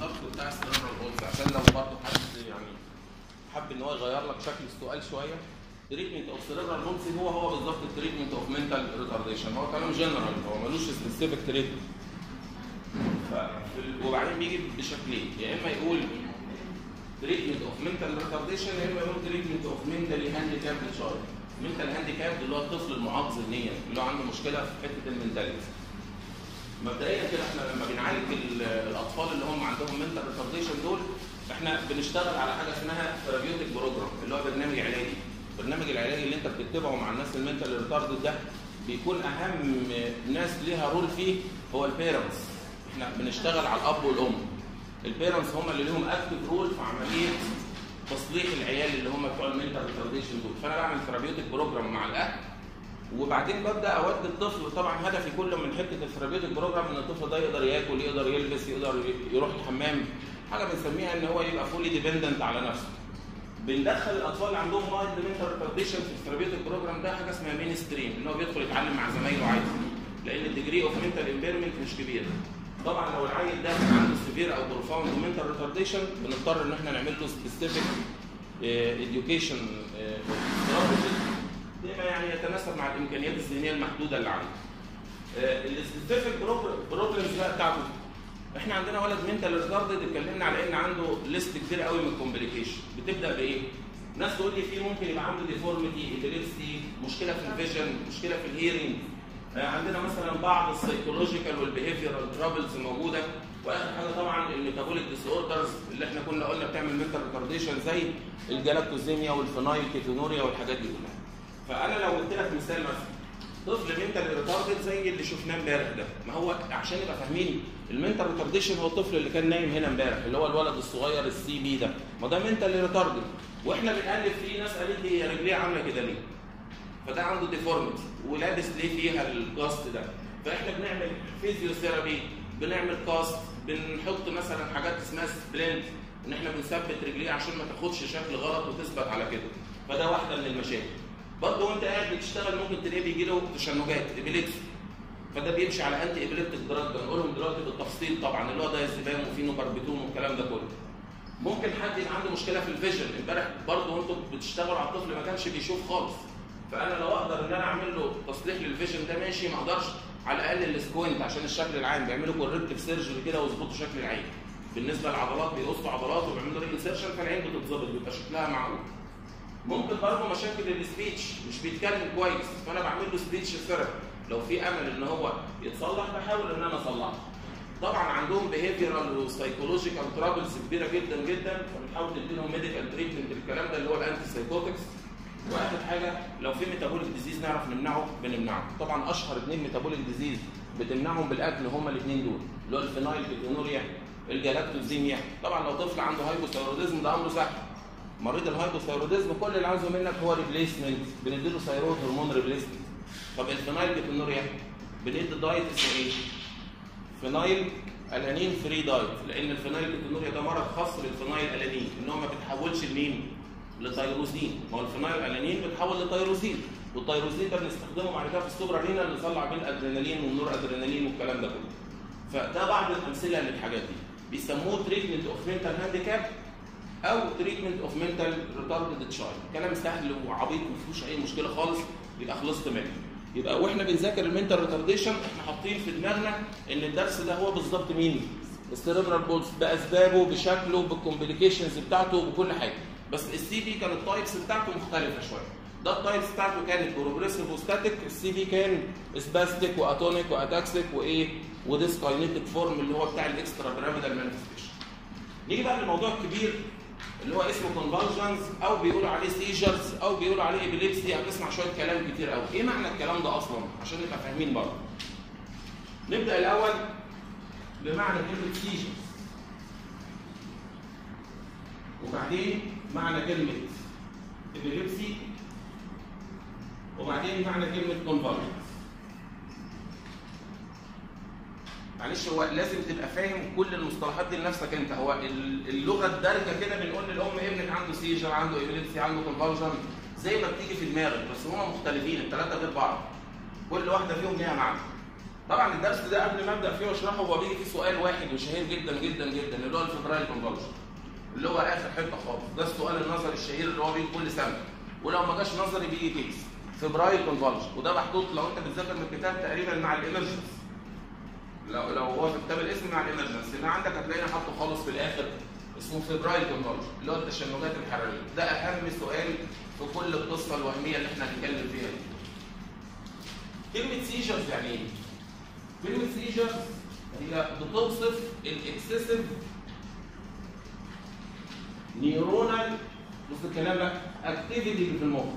بالظبط بتاع السيرفر بولز عشان لو برضه حد يعني حب ان هو يغير لك شكل السؤال شويه تريتمنت اوف سيرفر بولز هو هو بالظبط التريتمنت اوف منتال ريتارديشن هو كلام جنرال هو ملوش سبيسيفيك تريتمنت وبعدين بيجي بشكلين يا اما يقول تريتمنت اوف منتال ريتارديشن يا اما يقول تريتمنت اوف منتالي هانديكاب تشايلد منتال هانديكاب اللي هو الطفل المعاق ذهنيا اللي هو عنده مشكله في حته المنتاليتي مبدئيا كده احنا لما بنعالج ال- الاطفال اللي هم عندهم منتال ريتارديشن دول احنا بنشتغل على حاجه اسمها ثيرابيوتيك بروجرام اللي هو برنامج علاجي البرنامج العلاجي اللي انت بتتبعه مع الناس المنتال ريتارد ده بيكون اهم ناس ليها رول فيه هو البيرنتس احنا بنشتغل على الاب والام البيرنتس هم اللي لهم اكتف رول في عمليه تصليح العيال اللي هم بتوع المنتال ريتارديشن دول فانا بعمل ثيرابيوتيك بروجرام مع الاهل وبعدين ببدا اودي الطفل طبعا هدفي كله من حته الثيرابيوتيك بروجرام ان الطفل ده يقدر ياكل يقدر يلبس يقدر يروح الحمام حاجه بنسميها ان هو يبقى فولي ديبندنت على نفسه بندخل الاطفال اللي عندهم مايلد منتال ريتارديشن في الثيرابيوتيك بروجرام ده حاجه اسمها مين ستريم ان هو بيدخل يتعلم مع زمايله عادي لان الديجري اوف منتال امبيرمنت مش كبير طبعا لو العيل ده كان عنده سيفير او بروفاوند منتال ريتارديشن بنضطر ان احنا نعمل له سبيسيفيك اديوكيشن بما يعني يتناسب مع الامكانيات الذهنيه المحدوده اللي عنده. السبيسيفيك بروبلمز بقى بتاعته احنا عندنا ولد منتال ريتاردد اتكلمنا على ان عنده ليست كبير قوي من الكومبليكيشن بتبدا بايه؟ ناس تقول لي في ممكن يبقى عنده ديفورميتي ابيليبسي مشكله في الفيجن مشكله في الهيرنج عندنا مثلا بعض السيكولوجيكال والبيهيفيرال ترابلز موجوده واخر حاجه طبعا الميتابوليك ديس اوردرز اللي احنا كنا قلنا بتعمل منتال ريتارديشن زي الجلاكتوزيميا والفينايل كيتونوريا والحاجات دي كلها. فانا لو قلت لك مثال مثلا طفل منتال ريتاردد زي اللي شفناه امبارح ده ما هو عشان نبقى فاهمين المنتال ريتارديشن هو الطفل اللي كان نايم هنا امبارح اللي هو الولد الصغير السي بي ده ما ده منتال ريتاردد واحنا بنقلب فيه ناس قالت لي هي رجليه عامله كده ليه فده عنده ديفورميتي ولابس ليه فيها الكاست ده فاحنا بنعمل فيزيوثيرابي بنعمل كاست بنحط مثلا حاجات اسمها سبلنت ان احنا بنثبت رجليه عشان ما تاخدش شكل غلط وتثبت على كده فده واحده من المشاكل برضه وانت قاعد بتشتغل ممكن تلاقيه بيجي له تشنجات ابيليبسي فده بيمشي على انتي ابيليبتيك دراج بنقولهم دلوقتي بالتفصيل طبعا اللي هو دايزيبام وفينوباربيتون والكلام ده كله ممكن حد يبقى عنده مشكله في الفيجن امبارح برضه وانتم بتشتغلوا على الطفل ما كانش بيشوف خالص فانا لو اقدر ان انا اعمل له تصليح للفيجن ده ماشي ما اقدرش على الاقل السكوينت عشان الشكل العام بيعملوا كوركتيف سيرجري كده ويظبطوا شكل العين بالنسبه للعضلات بيقصوا عضلات وبيعملوا ري انسيرشن فالعين بتتظبط بيبقى شكلها معقول ممكن برضه مشاكل السبيتش مش بيتكلم كويس فانا بعمل له سبيتش ثيرابي لو في امل ان هو يتصلح بحاول ان انا اصلحه طبعا عندهم بيهيفيرال وسايكولوجيكال ترابلز كبيره جدا جدا فبنحاول ندي لهم ميديكال تريتمنت الكلام ده اللي هو الانتي سايكوتكس واخر حاجه لو في ميتابوليك ديزيز نعرف نمنعه بنمنعه طبعا اشهر اثنين ميتابوليك ديزيز بتمنعهم بالاكل هما الاثنين دول اللي هو الفينايل كيتونوريا الجلاكتوزيميا طبعا لو طفل عنده هايبوثايروديزم ده امره سهل مريض الهايبوثايروديزم كل اللي عاوزه منك هو ريبليسمنت بنديله ثايرويد هرمون ريبليسمنت طب الفينايل كيتونوريا بندي دايت اسمه ايه؟ فينايل الانين فري دايت لان الفينايل كيتونوريا ده مرض خاص للفينايل الانين ان هو ما بيتحولش لمين؟ لتيروزين ما هو الفينايل الانين بيتحول لتيروزين والتيروزين ده بنستخدمه بعد كده في السوبر رينا اللي نطلع بيه الادرينالين والنور ادرينالين والكلام ده كله فده بعض الامثله للحاجات دي بيسموه تريتمنت اوف منتال هانديكاب او تريتمنت اوف منتال ريتاردد تشايلد كلام سهل وعبيط ما فيهوش اي مشكله خالص يبقى خلصت منه يبقى واحنا بنذاكر المنتال ريتارديشن احنا حاطين في دماغنا ان الدرس ده هو بالظبط مين السيريبرال بولس باسبابه بشكله بالكومبليكيشنز بتاعته بكل حاجه بس السي في كان التايبس بتاعته مختلفه شويه ده التايبس بتاعته كانت بروجريسيف وستاتيك السي في كان سباستيك واتونيك واتاكسيك وايه وديسكاينيتيك فورم اللي هو بتاع الاكسترا بيراميدال مانيفستيشن نيجي بقى للموضوع الكبير اللي هو اسمه كونفالجنز او بيقولوا عليه سيجرز او بيقولوا عليه ابيليبسي هتسمع شويه كلام كتير قوي ايه معنى الكلام ده اصلا عشان نبقى فاهمين برضه نبدا الاول بمعنى كلمه سيجرز وبعدين معنى كلمه ابيليبسي وبعدين معنى كلمه كونفالجنز معلش هو لازم تبقى فاهم كل المصطلحات دي لنفسك انت هو اللغه الدارجه كده بنقول للام ابنك عنده سيجر عنده ابيليبسي عنده كونفالجن زي ما بتيجي في دماغك بس هما مختلفين الثلاثه غير بعض كل واحده فيهم ليها معنى طبعا الدرس ده قبل ما ابدا فيه واشرحه هو بيجي فيه سؤال واحد وشهير جدا جدا جدا اللي هو الفبرايل كونفولجن اللي هو اخر حته خالص ده السؤال النظري الشهير اللي هو بيجي كل سنه ولو ما جاش نظري بيجي كيس فبرايل كونفولجن وده محطوط لو انت بتذاكر من الكتاب تقريبا مع الامرجنس لو لو هو في كتاب الاسم مع الامرجنس اللي عندك هتلاقيني حاطه خالص في الاخر اسمه فبرايل كونفولجن اللي هو التشنجات الحراريه ده اهم سؤال في كل القصه الوهميه اللي احنا هنتكلم فيها دي كلمه سيجرز يعني ايه كلمه سيجرز هي بتوصف الاكسسيف نيورونال بص الكلام ده اكتيفيتي اللي في المخ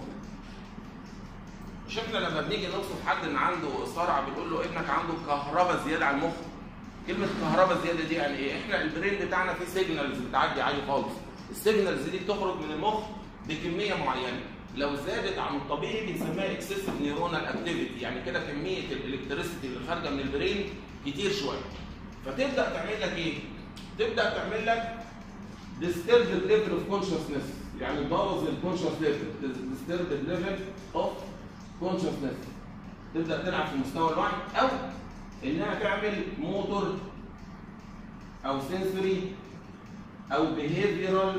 مش احنا لما بنيجي نوصف حد ان عنده صرع بنقول له ابنك عنده كهرباء زياده على المخ كلمه كهرباء زياده دي يعني ايه احنا البرين بتاعنا فيه سيجنالز بتعدي عادي خالص السيجنالز دي بتخرج من المخ بكميه معينه لو زادت عن الطبيعي بنسميها اكسسيف نيورونال اكتيفيتي يعني كده كميه الالكتريسيتي اللي خارجه من البرين كتير شويه فتبدا تعمل لك ايه تبدا تعمل لك disturbed level of consciousness يعني تبوظ الكونشس ليفل disturbed level of consciousness تبدا تلعب في مستوى الوعي او انها تعمل موتور او سنسوري او behavioral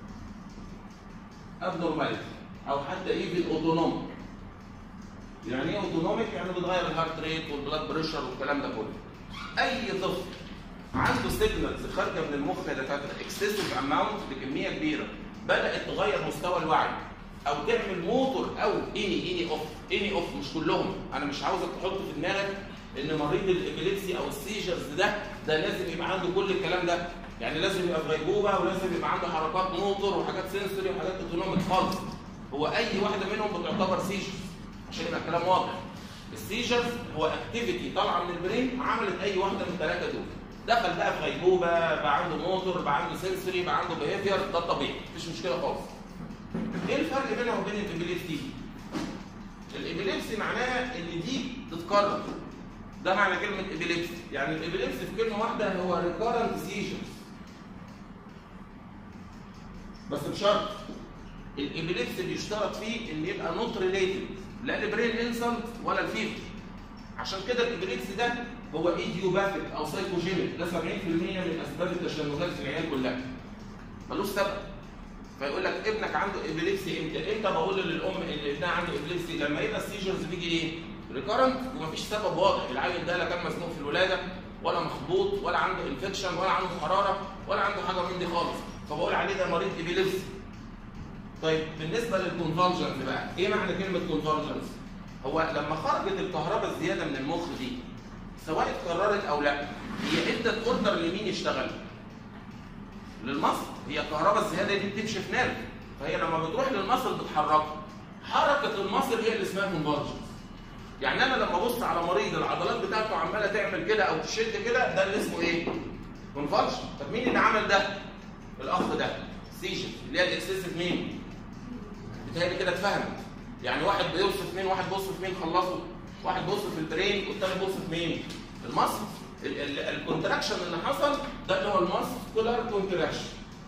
abnormality او حتى ايفن اوتونوميك يعني ايه اوتونوميك يعني بتغير الهارت ريت والبلاد بريشر والكلام ده كله اي طفل عنده سيجنالز خارجه من المخ يا دكاتره اكسسيف اماونت بكميه كبيره بدات تغير مستوى الوعي او تعمل موتور او اني اني اوف اني اوف مش كلهم انا مش عاوزك تحط في دماغك ان مريض الابيليبسي او السيجرز ده ده لازم يبقى عنده كل الكلام ده يعني لازم يبقى في غيبوبه ولازم يبقى عنده حركات موتور وحاجات سنسوري وحاجات اوتونوميك خالص هو اي واحده منهم بتعتبر سيجرز عشان يبقى الكلام واضح السيجرز هو اكتيفيتي طالعه من البرين عملت اي واحده من الثلاثه دول دخل بقى في غيبوبه بقى عنده موتور بقى عنده سنسوري بقى عنده بيهيفير ده الطبيعي مفيش مشكله خالص ايه الفرق بينها وبين الابيليبسي الابيليبسي معناها ان دي تتكرر ده معنى كلمه ابيليبسي يعني الابيليبسي في كلمه واحده هو ريكارنت سيجرز بس بشرط الابيليبسي بيشترط فيه ان يبقى نوت ريليتد لا البرين انسلت ولا الفيفر عشان كده الابيليبسي ده هو ايديوباثيك او سايكوجينيك ده 70% من اسباب التشنجات في العيال كلها ملوش سبب فيقول لك ابنك عنده ابيليبسي امتى؟ امتى بقول للام ان ابنها عنده ابيليبسي لما يبقى السيجرز بيجي ايه؟ ريكارنت ومفيش سبب واضح العيل ده لا كان مزنوق في الولاده ولا مخبوط ولا عنده انفكشن ولا عنده حراره ولا عنده حاجه من دي خالص فبقول عليه ده مريض ابيليبسي طيب بالنسبه للكونفالجنس بقى ايه معنى كلمه كونفالجنس؟ هو لما خرجت الكهرباء الزياده من المخ دي سواء اتكررت او لا هي ادت اوردر لمين يشتغل؟ للمصل هي الكهرباء الزياده دي بتمشي في نيرف فهي لما بتروح للمصل بتحركه حركه المصل هي اللي اسمها كونفالجنس يعني انا لما ابص على مريض العضلات بتاعته عماله تعمل كده او تشد كده ده اللي اسمه ايه؟ كونفالجن طب مين اللي عمل ده؟ الاخ ده سيجن اللي هي الاكسسيف مين؟ بتهيألي كده اتفهمت يعني واحد بيوصف مين واحد بيوصف مين خلصوا واحد بيوصف البرين والتاني بيوصف مين؟ المصل الكونتراكشن اللي حصل ده اللي هو الماسكولار كونتراكشن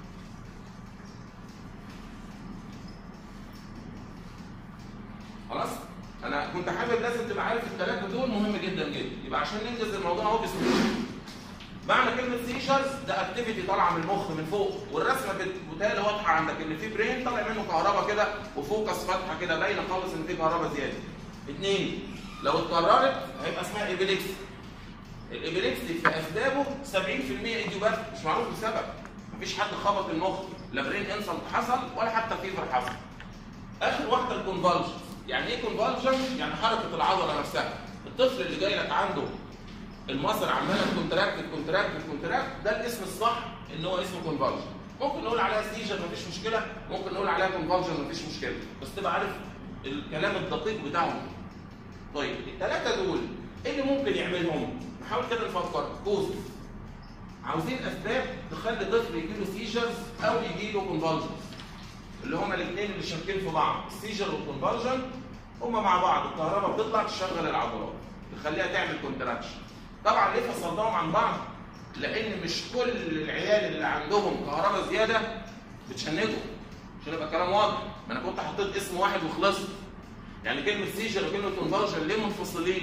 خلاص انا كنت حابب لازم تبقى عارف الثلاثه دول مهم جدا جدا يبقى عشان ننجز الموضوع اهو بسهوله معنى كلمه سيشرز ده اكتيفيتي طالعه من المخ من فوق والرسمه بتالي واضحه عندك ان في برين طالع منه كهرباء كده وفوكس فتحه كده باينه خالص ان في كهرباء زياده اثنين لو اتكررت هيبقى اسمها ايبيليكسي الابيليبسي في اسبابه 70% ايديوباث مش معروف السبب مفيش حد خبط المخ لا برين انسلت حصل ولا حتى فيفر حصل اخر واحده الكونفالجن يعني ايه كونفالجن يعني حركه العضله نفسها الطفل اللي جاي لك عنده المصر عماله كونتراكت كونتراكت كونتراكت ده الاسم الصح ان هو اسمه كونفالجن ممكن نقول عليها سيجر مفيش مشكله ممكن نقول عليها كونفالجن مفيش مشكله بس تبقى عارف الكلام الدقيق بتاعهم طيب الثلاثه دول ايه اللي ممكن يعملهم نحاول كده نفكر كوز عاوزين اسباب تخلي طفل يجي له سيجرز او يجي له كونفالجنز اللي هما الاثنين اللي شاكين في بعض السيجر والكونفالجن هما مع بعض الكهرباء بتطلع تشغل العضلات تخليها تعمل كونتراكشن طبعا ليه فصلناهم عن بعض لان مش كل العيال اللي عندهم كهرباء زياده بتشنجوا عشان يبقى الكلام واضح ما انا كنت حطيت اسم واحد وخلصت يعني كلمه سيجر وكلمه كونفالجن ليه منفصلين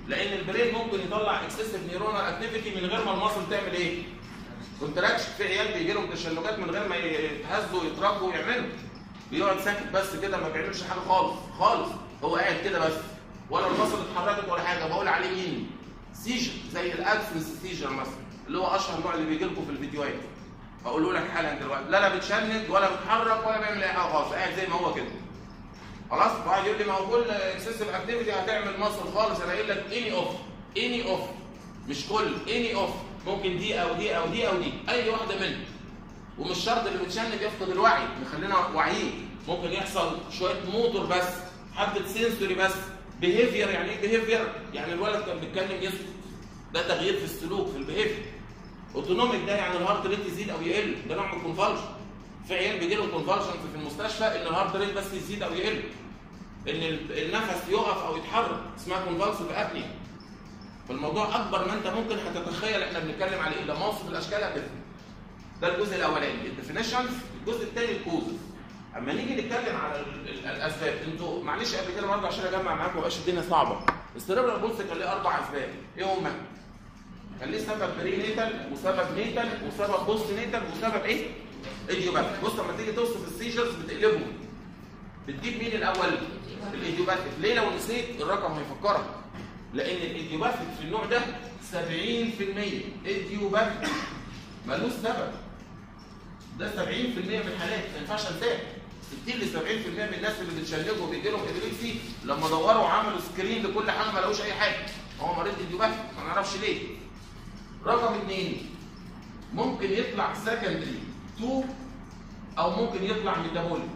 لان البرين ممكن يطلع اكسسيف نيورونال اكتيفيتي من غير ما المصل تعمل ايه؟ كونتراكشن في عيال بيجي لهم تشنجات من غير ما يتهزوا يتربوا ويعملوا بيقعد ساكت بس كده ما بيعملش حاجه خالص خالص هو قاعد كده بس ولا المصل اتحركت ولا حاجه بقول عليه مين؟ سيجر زي الابسنس سيجر مثلا اللي هو اشهر نوع اللي بيجي لكم في الفيديوهات هقوله لك حالا دلوقتي لا لا بتشنج ولا بتحرك ولا بيعمل اي حاجه خالص قاعد زي ما هو كده خلاص واحد يقول لي ما هو كل اكسسيف اكتيفيتي هتعمل مصل خالص انا قايل لك اني اوف اني اوف مش كل اني اوف ممكن دي او دي او دي او دي اي واحده منهم ومش شرط اللي متشنج يفقد الوعي نخلينا واعيين ممكن يحصل شويه موتور بس حبه سنسوري بس بيهيفير يعني ايه بيهيفير يعني الولد كان بيتكلم يسكت ده تغيير في السلوك في البيهيفير اوتونوميك ده يعني الهارت ريت يزيد او يقل ده نوع من الكونفالشن في عيال بيجي لهم كونفالشن في المستشفى ان الهارت ريت بس يزيد او يقل ان النفس يقف او يتحرك اسمها كونفالسيف ابنيا فالموضوع اكبر ما انت ممكن هتتخيل احنا بنتكلم عليه لما اوصف الاشكال هتفهم ده الجزء الاولاني الديفينيشنز الجزء الثاني الكوزز اما نيجي نتكلم على الاسباب انتوا معلش قبل كده برضه عشان اجمع معاكم ما الدنيا صعبه السيريبرال بولس كان ليه اربع اسباب ايه هما؟ كان ليه سبب بري نيتال وسبب نيتال وسبب بوست نيتال وسبب ايه؟ ايديوباثيك بص لما تيجي توصف السيجرز بتقلبهم بتجيب مين الاول؟ الايديوباثيك ليه لو نسيت الرقم هيفكرك لان الايديوباثيك في النوع ده 70% ايديوباثيك ملوش سبب ده 70% من الحالات ما ينفعش انساه 60 ل 70% من الناس اللي بتشنجوا وبيجي لهم ابيليبسي لما دوروا وعملوا سكرين لكل حاجه ما لقوش اي حاجه هو مريض ايديوباثيك ما نعرفش ليه رقم اثنين ممكن يطلع سكندري 2 او ممكن يطلع ميتابوليك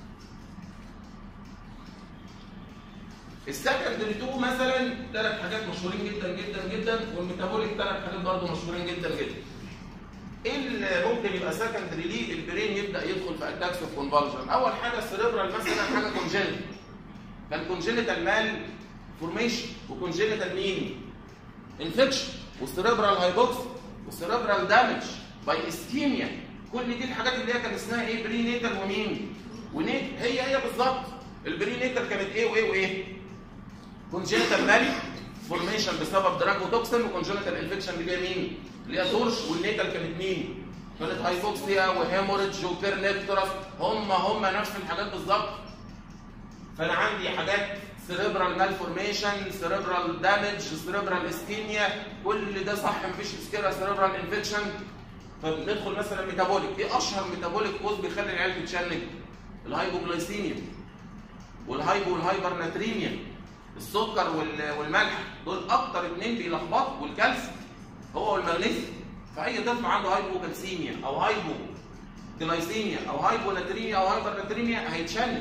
السكندري 2 مثلا ثلاث حاجات مشهورين جدا جدا جدا والميتابوليك ثلاث حاجات برضه مشهورين جدا جدا ايه اللي ممكن يبقى سكندري ليه البرين يبدا يدخل في اتاكس اوف كونفالجن اول حاجه السيريبرال مثلا حاجه كونجنتال كان كونجنتال مال فورميشن وكونجنتال مين انفكشن والسيريبرال هايبوكس والسيريبرال دامج باي اسكيميا كل دي الحاجات اللي هي كان اسمها ايه بري نيتال ومين ونيت هي هي بالظبط البري نيتال كانت ايه وايه وايه كونجنتال مالي فورميشن بسبب دراج وتوكسين وكونجنتال انفكشن اللي هي مين اللي هي تورش والنيتال كانت مين كانت هايبوكسيا وهيموريدج وكيرنكترس هم هم نفس الحاجات بالظبط فانا عندي حاجات سيريبرال مالفورميشن سيريبرال دامج سيريبرال اسكيميا كل ده صح مفيش مشكله سيريبرال انفكشن فبندخل مثلا ميتابوليك ايه اشهر ميتابوليك كوز بيخلي العيال تتشنج الهايبوجلايسيميا والهايبو والهايبر ناتريميا السكر والملح دول اكتر اثنين بيلخبطوا والكالسيوم هو والمغنيسيوم فاي طفل عنده هايبوكالسيميا او هايبو جلايسيميا او هايبو ناتريميا او هايبر ناتريميا هيتشنج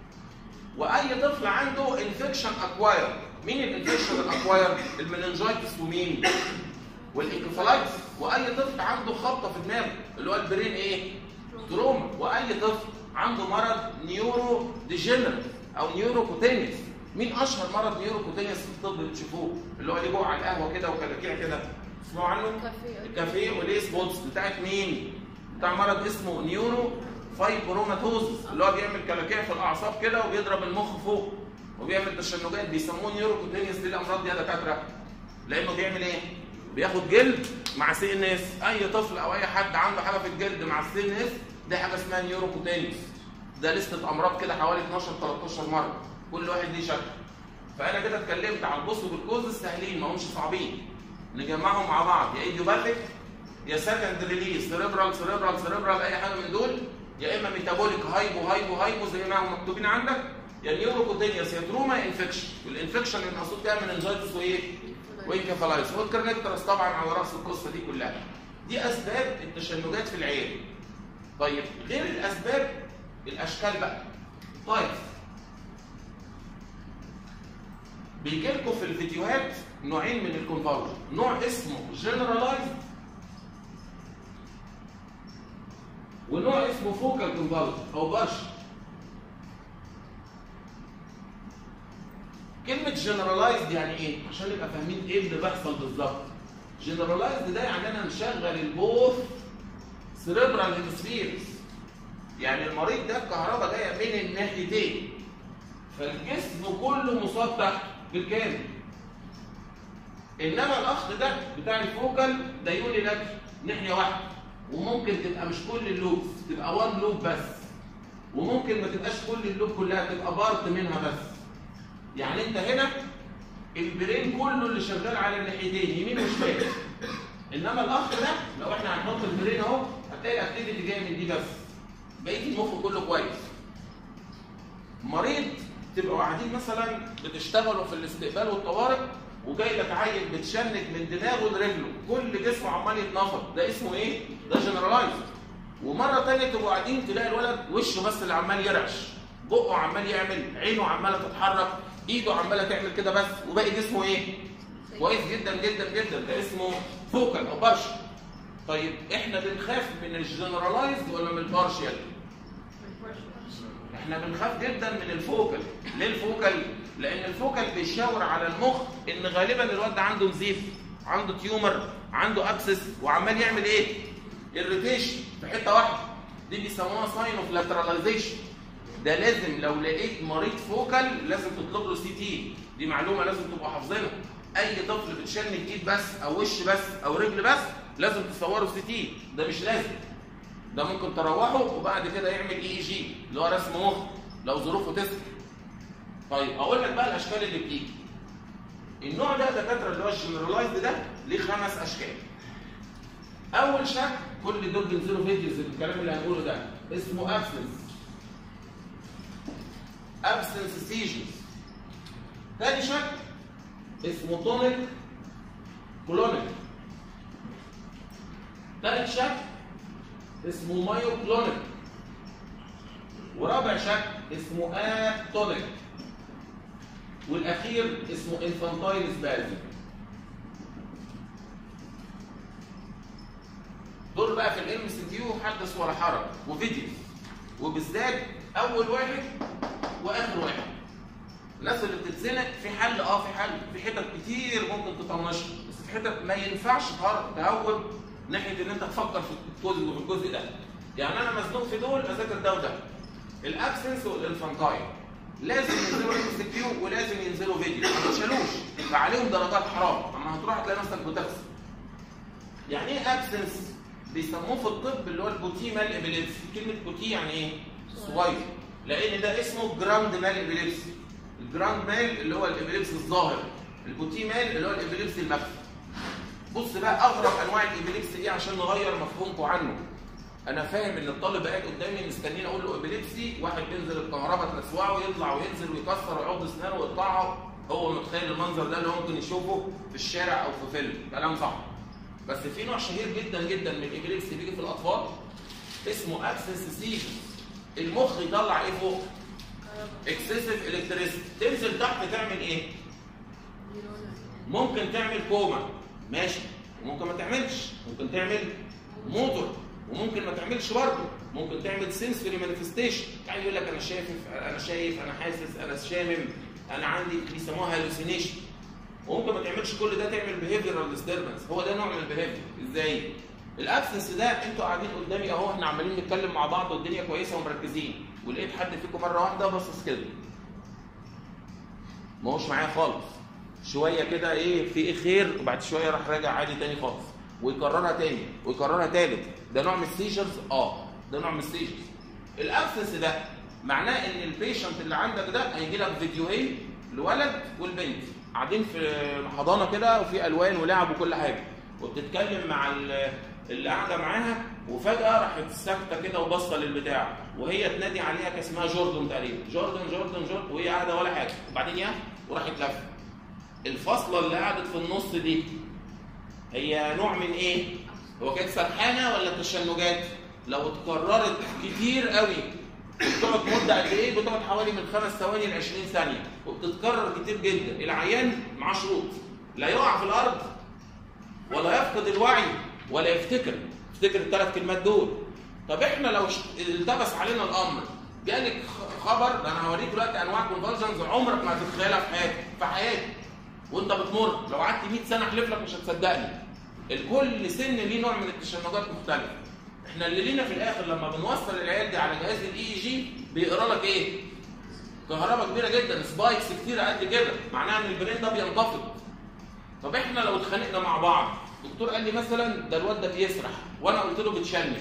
واي طفل عنده انفكشن اكواير مين الانفكشن الاكواير المننجايتس ومين والانكفالايتس واي طفل عنده خبطه في دماغه اللي هو البرين ايه تروما واي طفل عنده مرض نيورو ديجنريت او نيورو كوتينيس مين اشهر مرض نيورو كوتينيس في الطب بتشوفوه اللي هو اللي جوه على القهوه كده وكلاكيع كده تسمعوا عنه الكافيه وليه سبوتس بتاعت مين بتاع مرض اسمه نيورو فايبروماتوزس اللي هو بيعمل كلاكيع في الاعصاب كده وبيضرب المخ فوق وبيعمل تشنجات بيسموه نيورو كوتينيس دي الامراض دي يا دكاتره لانه بيعمل ايه بياخد جلد مع سي ان اس اي طفل او اي حد عنده حاجه في الجلد مع السي ان اس دي حاجه اسمها نيورو كوتينيس ده لسته امراض كده حوالي 12 13 مره كل واحد ليه شكل فانا كده اتكلمت على البوست والكوز السهلين ما همش صعبين نجمعهم مع بعض يا ايديوباثيك يا سكند ريليز سيريبرال سيريبرال سيريبرال اي حاجه من دول يا اما ميتابوليك هايبو هايبو هايبو زي ما هم مكتوبين عندك يا نيوروكوتينيوس يا تروما انفكشن والانفكشن المقصود بيها من انجايتس وايه؟ وانكفالايتس والكرنكترس طبعا على راس القصه دي كلها دي اسباب التشنجات في العين طيب غير الاسباب الاشكال بقى طيب بيجي لكم في الفيديوهات نوعين من الكونفالجن نوع اسمه جنرالايزد ونوع اسمه فوكال كونفالجن او برش كلمة جنرالايزد يعني ايه؟ عشان نبقى فاهمين ايه اللي بيحصل بالظبط. جنرالايزد ده يعني انا مشغل البوث سيريبرال هيمسفيرز. يعني المريض ده الكهرباء جايه من الناحيتين. فالجسم كله مصاب تحت بالكامل. انما الاخط ده بتاع الفوكال ده يوني لاتر ناحيه واحده وممكن تبقى مش كل اللوبس تبقى وان لوب بس وممكن ما تبقاش كل اللوب كلها تبقى بارت منها بس يعني انت هنا البرين كله اللي شغال على الناحيتين يمين وشمال انما الاخ ده لو احنا هنحط البرين اهو هتلاقي الاكتيفيتي جايه من دي بس بقيه المخ كله كويس مريض تبقوا قاعدين مثلا بتشتغلوا في الاستقبال والطوارئ وجاي لك عيل بتشنج من دماغه لرجله كل جسمه عمال يتنفض ده اسمه ايه؟ ده جنرالايز ومره ثانيه تبقوا قاعدين تلاقي الولد وشه بس اللي عمال يرعش بقه عمال يعمل عينه عماله تتحرك ايده عماله تعمل كده بس وباقي جسمه ايه؟ كويس جدا جدا جدا ده اسمه فوكال او بارشل طيب احنا بنخاف من الجنرالايزد ولا من البارشال؟ احنا بنخاف جدا من الفوكال ليه الفوكال لان الفوكال بيشاور على المخ ان غالبا الواد ده عنده نزيف عنده تيومر عنده ابسس وعمال يعمل ايه الريتيشن في حته واحده دي بيسموها ساين اوف لاتراليزيشن ده لازم لو لقيت مريض فوكال لازم تطلب له سي تي دي معلومه لازم تبقوا حافظينها اي طفل بتشنج ايد بس او وش بس او رجل بس لازم تصوره سي تي ده مش لازم ده ممكن تروحه وبعد كده يعمل اي اي جي اللي هو رسم مخ لو ظروفه تسمح طيب اقول لك بقى الاشكال اللي بتيجي النوع ده دكاتره اللي هو الجنرالايزد ده ليه خمس اشكال اول شكل كل دول بينزلوا فيديوز الكلام اللي هنقوله ده اسمه ابسنس ابسنس سيجنز تاني شكل اسمه تونيك كلونيك تالت شكل اسمه مايو كلونيك ورابع شكل اسمه اتونيك والاخير اسمه انفانتايل سبازم دول بقى في الام سي كيو حدث ولا حرج وفيديو وبالذات اول واحد واخر واحد الناس اللي بتتزنق في حل اه في حل في حتت كتير ممكن تطنشها بس في حتت ما ينفعش تهوب ناحيه ان انت تفكر في الجزء وفي الجزء ده يعني انا مزنوق في دول اذاكر ده وده الابسنس والانفانتايل لازم ينزلوا ام سي كيو ولازم ينزلوا فيديو ما تشالوش فعليهم درجات حرام اما هتروح هتلاقي نفسك بتخسر يعني ايه ابسنس بيسموه في الطب اللي هو البوتي مال ابيليبسي كلمه بوتي يعني ايه صغير لان ده اسمه جراند مال ابيليبسي الجراند مال اللي هو الابيليبسي الظاهر البوتي مال اللي هو الابيليبسي المخفي بص بقى اغرب انواع الابيليبسي ايه عشان نغير مفهومكم عنه انا فاهم ان الطالب قاعد قدامي مستنيين اقول له ابيليبسي واحد بينزل الكهرباء تلسوعه ويطلع وينزل ويكسر ويعض اسنانه ويقطعها هو متخيل المنظر ده اللي هو ممكن يشوفه في الشارع او في فيلم كلام صح بس في نوع شهير جدا جدا من الابيليبسي بيجي في الاطفال اسمه اكسس سيجن المخ يطلع ايه فوق اكسسيف الكتريسيتي تنزل تحت تعمل ايه ممكن تعمل كوما ماشي ممكن ما تعملش ممكن تعمل موتور وممكن ما تعملش برضه ممكن تعمل سنسوري مانيفستيشن يعني يقول لك انا شايف انا شايف انا حاسس انا شامم انا عندي بيسموها هالوسينيشن وممكن ما تعملش كل ده تعمل بيهيفيرال ديستربنس هو ده نوع من البيهيفير ازاي الابسنس ده انتوا قاعدين قدامي اهو احنا عمالين نتكلم مع بعض والدنيا كويسه ومركزين ولقيت حد فيكم مره واحده باصص كده ما هوش معايا خالص شويه كده ايه في ايه خير وبعد شويه راح راجع عادي تاني خالص ويكررها تاني ويكررها تالت ده نوع من السيجرز اه ده نوع من السيجرز الابسنس ده معناه ان البيشنت اللي عندك ده هيجي لك فيديوهين الولد والبنت قاعدين في حضانه كده وفي الوان ولعب وكل حاجه وبتتكلم مع اللي قاعده معاها وفجاه راحت ساكته كده وباصه للبتاع وهي تنادي عليها كان اسمها جوردن تقريبا جوردن جوردن جوردن وهي قاعده ولا حاجه وبعدين يا وراحت لفه الفاصله اللي قعدت في النص دي هي نوع من ايه؟ هو كانت سرحانه ولا تشنجات؟ لو اتكررت كتير قوي بتقعد مده قد ايه؟ بتقعد حوالي من خمس ثواني ل 20 ثانيه وبتتكرر كتير جدا، العيان معاه شروط لا يقع في الارض ولا يفقد الوعي ولا يفتكر، يفتكر الثلاث كلمات دول. طب احنا لو التبس علينا الامر جالك خبر ده انا هوريك دلوقتي انواع كونفرجنز عمرك ما هتتخيلها في حياتك في حياتك وانت بتمر لو قعدت 100 سنه احلف لك مش هتصدقني الكل سن ليه نوع من التشنجات مختلف احنا اللي لينا في الاخر لما بنوصل العيال دي على جهاز الاي اي جي بيقرا لك ايه كهرباء كبيره جدا سبايكس كتيره قد كده معناها ان البرين ده بينتفض طب احنا لو اتخانقنا مع بعض الدكتور قال لي مثلا ده الواد ده بيسرح وانا قلت له بتشنج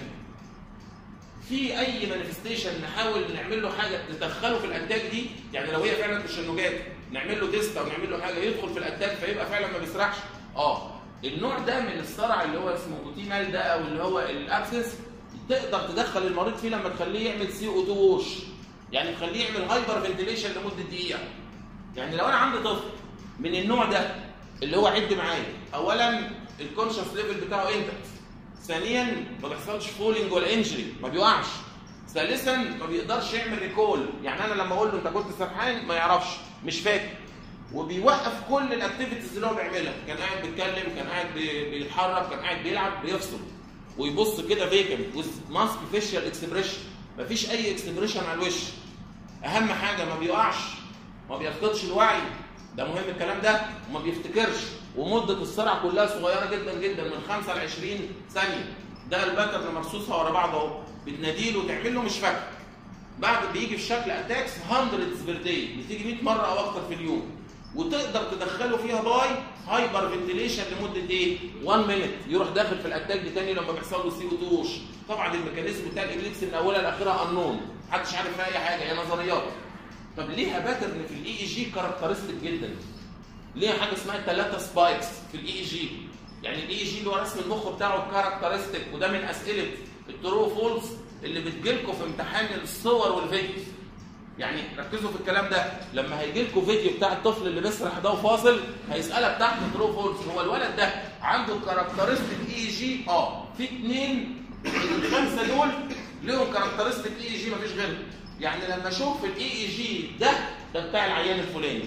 في اي مانيفستيشن نحاول نعمل له حاجه تدخله في الاتاك دي يعني لو هي فعلا تشنجات نعمل له تيست او نعمل له حاجه يدخل في الاتاك فيبقى فعلا ما بيسرحش اه النوع ده من الصرع اللي هو اسمه بوتيمال ده او اللي هو الاكسس تقدر تدخل المريض فيه لما تخليه يعمل سي او 2 ووش يعني تخليه يعمل هايبر فنتيليشن لمده دقيقه يعني لو انا عندي طفل من النوع ده اللي هو عد معايا اولا الكونشس ليفل بتاعه انتكس ثانيا ما بيحصلش فولينج ولا انجري ما بيوقعش ثالثا ما بيقدرش يعمل ريكول يعني انا لما اقول له انت كنت سرحان ما يعرفش مش فاكر وبيوقف كل الاكتيفيتيز اللي هو بيعملها كان قاعد بيتكلم كان قاعد بي- بيتحرك كان قاعد بيلعب بيفصل ويبص كده فيكنت وذ ماسك فيشيال اكسبريشن مفيش اي اكسبريشن على الوش اهم حاجه ما بيقعش ما بيفقدش الوعي ده مهم الكلام ده وما بيفتكرش ومده الصرع كلها صغيره جدا جدا من 5 ل 20 ثانيه ده الباترن مرصوصها ورا بعض اهو بتناديله وتعمل له مش فاكر بعد بيجي في شكل اتاكس هندردز بير داي بتيجي 100 مره او اكتر في اليوم وتقدر تدخله فيها باي هايبر فنتيليشن لمده ايه 1 مينت يروح داخل في الاتاك دي تاني لما بيحصل له سي او 2 وش طبعا الميكانيزم بتاع الابليكس من اولها لاخرها انون محدش عارف فيها اي حاجه هي نظريات طب ليها باترن في الاي اي جي كاركترستيك جدا ليها حاجه اسمها ثلاثه سبايكس في الاي اي جي يعني الاي اي جي اللي هو رسم المخ بتاعه كاركترستيك وده من اسئله الترو فولس اللي بتجيلكم في امتحان الصور والفيديوز يعني ركزوا في الكلام ده لما هيجي لكم فيديو بتاع الطفل اللي بيسرح ده وفاصل هيسالك تحت ترو فولس هو الولد ده عنده كاركترستيك اي جي اه في اثنين من الخمسه دول لهم كاركترستيك اي جي مفيش غيرهم يعني لما اشوف الاي اي جي ده ده بتاع العيان الفلاني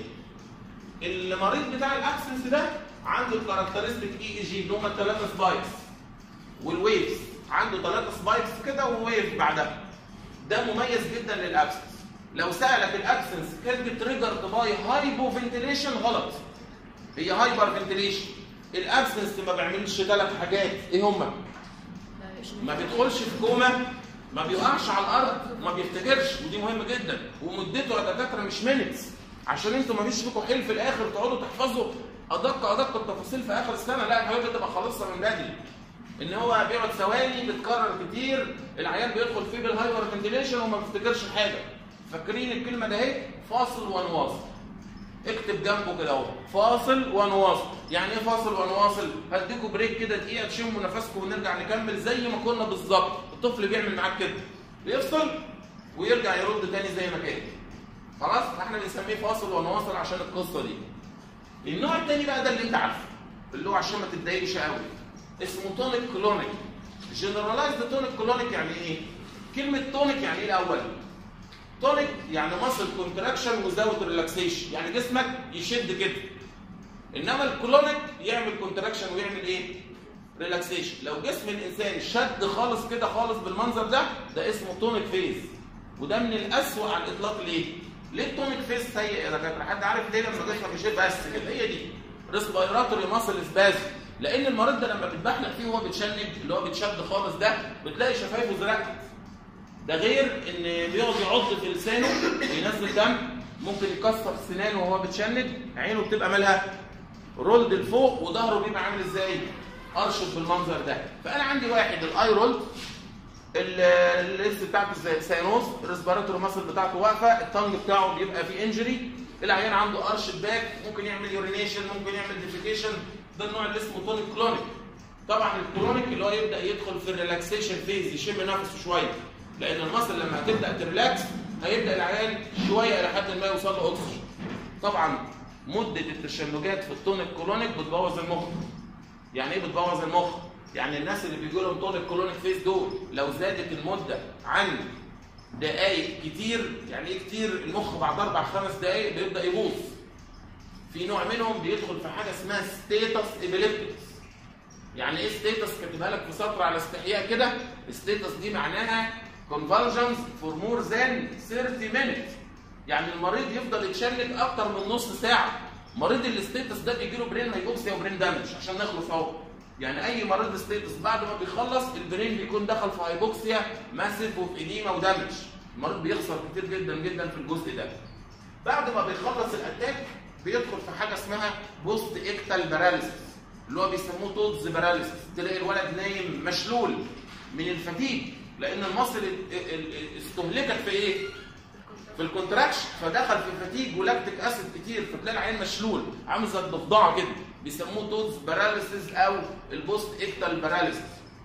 المريض بتاع الاكسنس ده عنده الكاركترستيك اي اي جي اللي هم الثلاثه سبايكس والويفز عنده ثلاثه سبايكس كده وويف بعدها ده مميز جدا للاكسنس لو سالك الاكسنس كانت تريجرد باي هايبو فنتيليشن غلط هي هايبر فنتيليشن الابسنس ما بيعملش ثلاث حاجات ايه هما ما بيدخلش في كوما ما بيقعش على الارض ما بيفتكرش ودي مهمه جدا ومدته يا دكاتره مش مينتس عشان انتوا ما فيش فيكم حيل في الاخر تقعدوا تحفظوا ادق ادق التفاصيل في اخر السنه لا الحاجات دي تبقى خالصها من بدري ان هو بيقعد ثواني بيتكرر كتير العيان بيدخل فيه بالهايبر فنتيليشن وما بيفتكرش حاجه فاكرين الكلمه ده اهي فاصل ونواصل اكتب جنبه كده اهو فاصل ونواصل يعني ايه فاصل ونواصل هديكوا بريك كده دقيقه تشموا نفسكم ونرجع نكمل زي ما كنا بالظبط الطفل بيعمل معاك كده بيفصل ويرجع يرد تاني زي ما كان خلاص احنا بنسميه فاصل ونواصل عشان القصه دي النوع التاني بقى ده اللي انت عارفه اللي هو عشان ما تتضايقش قوي اسمه تونيك كلونيك جنرالايزد تونيك كلونيك يعني ايه كلمه تونيك يعني ايه الاول تونيك يعني ماسل كونتراكشن وزاوت ريلاكسيشن يعني جسمك يشد كده انما الكلونيك يعمل كونتراكشن ويعمل ايه ريلاكسيشن لو جسم الانسان شد خالص كده خالص بالمنظر ده ده اسمه تونيك فيز وده من الاسوأ على الاطلاق ليه ليه التونيك فيز سيء يا دكاتره حد عارف ليه لما جسمك يشد بس كده هي دي ريسبيراتوري ماسل سبازم لان المريض ده لما بتبحلق فيه وهو بيتشنج اللي هو بيتشد خالص ده بتلاقي شفايفه زرقت ده غير ان بيقعد يعض في لسانه بينزل دم ممكن يكسر سنانه وهو بيتشنج عينه بتبقى مالها رولد لفوق وظهره بيبقى عامل ازاي ارشد بالمنظر ده فانا عندي واحد الاي رولد اللبس بتاعته زي ساينوز الريسبيراتوري ماسل بتاعته واقفه التنج بتاعه بيبقى فيه انجري العيان عنده ارشد باك ممكن يعمل يورينيشن ممكن يعمل ديفيكيشن ده النوع اللي اسمه تونيك كلونيك طبعا الكلونيك اللي هو يبدا يدخل في الريلاكسيشن فيز يشم نفسه شويه لان المصل لما هتبدا تريلاكس هيبدا العيان شويه الى حد ما يوصل له اكسجين طبعا مده التشنجات في التونيك كلونيك بتبوظ المخ يعني ايه بتبوظ المخ يعني الناس اللي بيجوا لهم تونيك كلونيك فيز دول لو زادت المده عن دقائق كتير يعني ايه كتير المخ بعد اربع خمس دقائق بيبدا يبوظ في نوع منهم بيدخل في حاجه اسمها ستيتس ابيليبتكس يعني ايه ستيتس كاتبها لك في سطر على استحياء كده ستيتس دي معناها convulsions for more than 30 minutes يعني المريض يفضل يتشنج اكتر من نص ساعه مريض الستيتس ده بيجي له برين هيبوكسيا وبرين دامج عشان نخلص اهو يعني اي مريض ستيتس بعد ما بيخلص البرين بيكون دخل في هايبوكسيا ماسيف وفي اديما ودامج المريض بيخسر كتير جدا جدا في الجزء ده بعد ما بيخلص الاتاك بيدخل في حاجه اسمها بوست اكتال باراليسيس اللي هو بيسموه تودز باراليسيس تلاقي الولد نايم مشلول من الفتيج لان المصل ال- ال- ال- استهلكت في ايه؟ في الكونتراكشن فدخل في فتيج ولاكتيك اسيد كتير فتلاقي العين مشلول عامل زي الضفدعه كده بيسموه تودز باراليسيس او البوست اكتال باراليسيس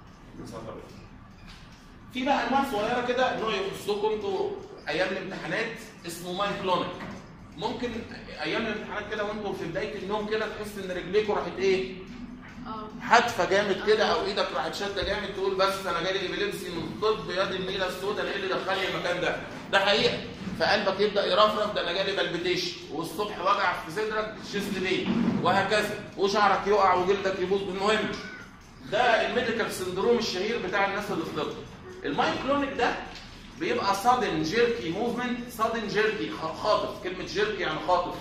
في بقى انواع صغيره كده نوع يخصكم انتوا ايام الامتحانات اسمه مايكلونيك ممكن ايام الامتحانات كده وانتوا في بدايه النوم كده تحس ان رجليكوا راحت ايه؟ اه حادفه جامد كده او ايدك راحت شاده جامد تقول بس انا جالي ابيليبسي من طب يد النيله السوداء ايه اللي دخلني المكان ده؟ ده حقيقه فقلبك يبدا يرفرف ده انا جالي بلبتيشن والصبح وجع في صدرك شيست بين وهكذا وشعرك يقع وجلدك يبوظ المهم ده الميديكال سندروم الشهير بتاع الناس اللي في طب المايكلونيك ده بيبقى sudden jerky movement sudden jerky خ- خاطف كلمه jerky يعني خاطف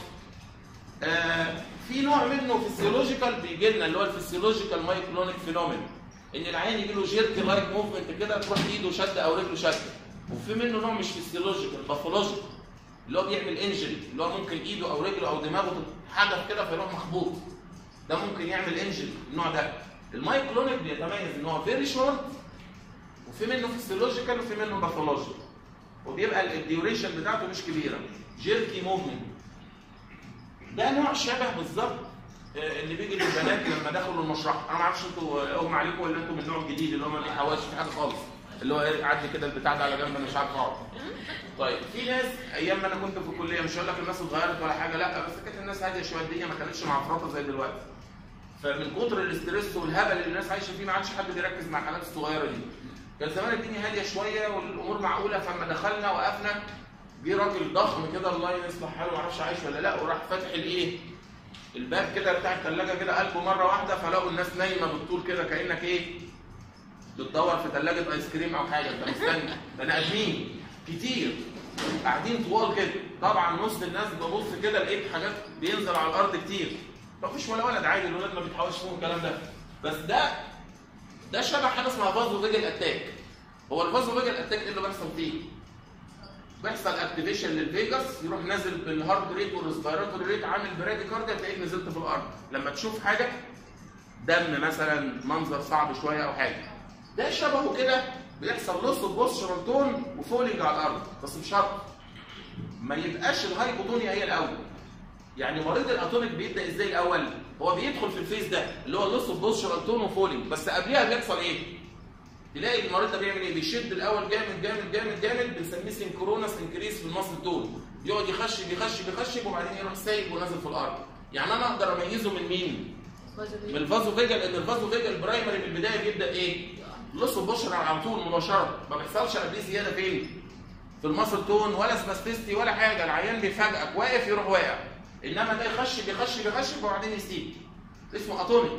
آه في نوع منه فيسيولوجيكال بيجي لنا اللي هو الفيسيولوجيكال مايكلونيك فينومين ان العين يجي له جيركي لايك موفمنت كده تروح ايده شده او رجله شده وفي منه نوع مش فيسيولوجيكال باثولوجيكال اللي هو بيعمل انجري اللي هو ممكن ايده او رجله او دماغه تتحدف كده فيروح مخبوط ده ممكن يعمل انجري النوع ده المايكلونيك بيتميز ان هو فيري شورت وفي منه فيسيولوجيكال وفي منه باثولوجيكال وبيبقى الديوريشن بتاعته مش كبيره جيركي موفمنت ده نوع شبه بالظبط آه، اللي بيجي للبنات لما دخلوا المشرحه انا ما اعرفش انتوا آه، اغمى عليكم ولا انتوا من النوع الجديد اللي هو ما بيحواش في حاجه خالص اللي هو إيه، عدي كده البتاع ده على جنب انا مش عارف اقعد طيب في ناس ايام ما انا كنت في الكليه مش هقول لك الناس اتغيرت ولا حاجه لا بس كانت الناس هاديه شويه الدنيا ما كانتش معفرطه زي دلوقتي فمن كتر الاسترس والهبل اللي الناس عايشه فيه ما عادش حد بيركز مع الحاجات الصغيره دي كان زمان الدنيا هاديه شويه والامور معقوله فلما دخلنا وقفنا جه راجل ضخم كده الله يصلح حاله ما اعرفش عايش ولا لا وراح فاتح الايه الباب كده بتاع الثلاجه كده قلبه مره واحده فلقوا الناس نايمه بالطول كده كانك ايه بتدور في ثلاجه ايس كريم او حاجه انت مستني بني ادمين كتير قاعدين طوال كده طبعا نص الناس ببص كده لقيت حاجات بينزل على الارض كتير مفيش ولا ولد عادي الولاد ما بيتحوش فيهم الكلام ده بس ده ده شبه حاجه اسمها فازو فيجل اتاك هو الفازو فيجل اتاك ايه اللي بيحصل فيه؟ بيحصل اكتيفيشن للفيجاس يروح نازل بالهارت ريت والريسبيراتوري ريت عامل برادي كارديا تلاقيك نزلت في الارض لما تشوف حاجه دم مثلا منظر صعب شويه او حاجه ده شبهه كده بيحصل لص بوستشرال تون وفولينج على الارض بس مش شرط ما يبقاش الهايبوتونيا هي الاول يعني مريض الاتونيك بيبدا ازاي الاول هو بيدخل في الفيز ده اللي هو لص بوستشرال تون وفولينج بس قبلها بيحصل ايه تلاقي المريض ده بيعمل ايه؟ بيشد الاول جامد جامد جامد جامد بنسميه سنكرونس انكريس في المصل تون يقعد يخشب يخشب يخشب وبعدين يروح سايب ونازل في الارض يعني انا اقدر اميزه من مين؟ من الفازو فيجا لان الفازو فيجا البرايمري من البدايه بيبدا ايه؟ لص البشره على طول مباشره ما بيحصلش قبليه زياده فين؟ في المصل تون ولا سباستيستي ولا حاجه العيان بيفاجئك واقف يروح واقع انما ده يخشب يخشب يخشب وبعدين يسيب اسمه اتونيك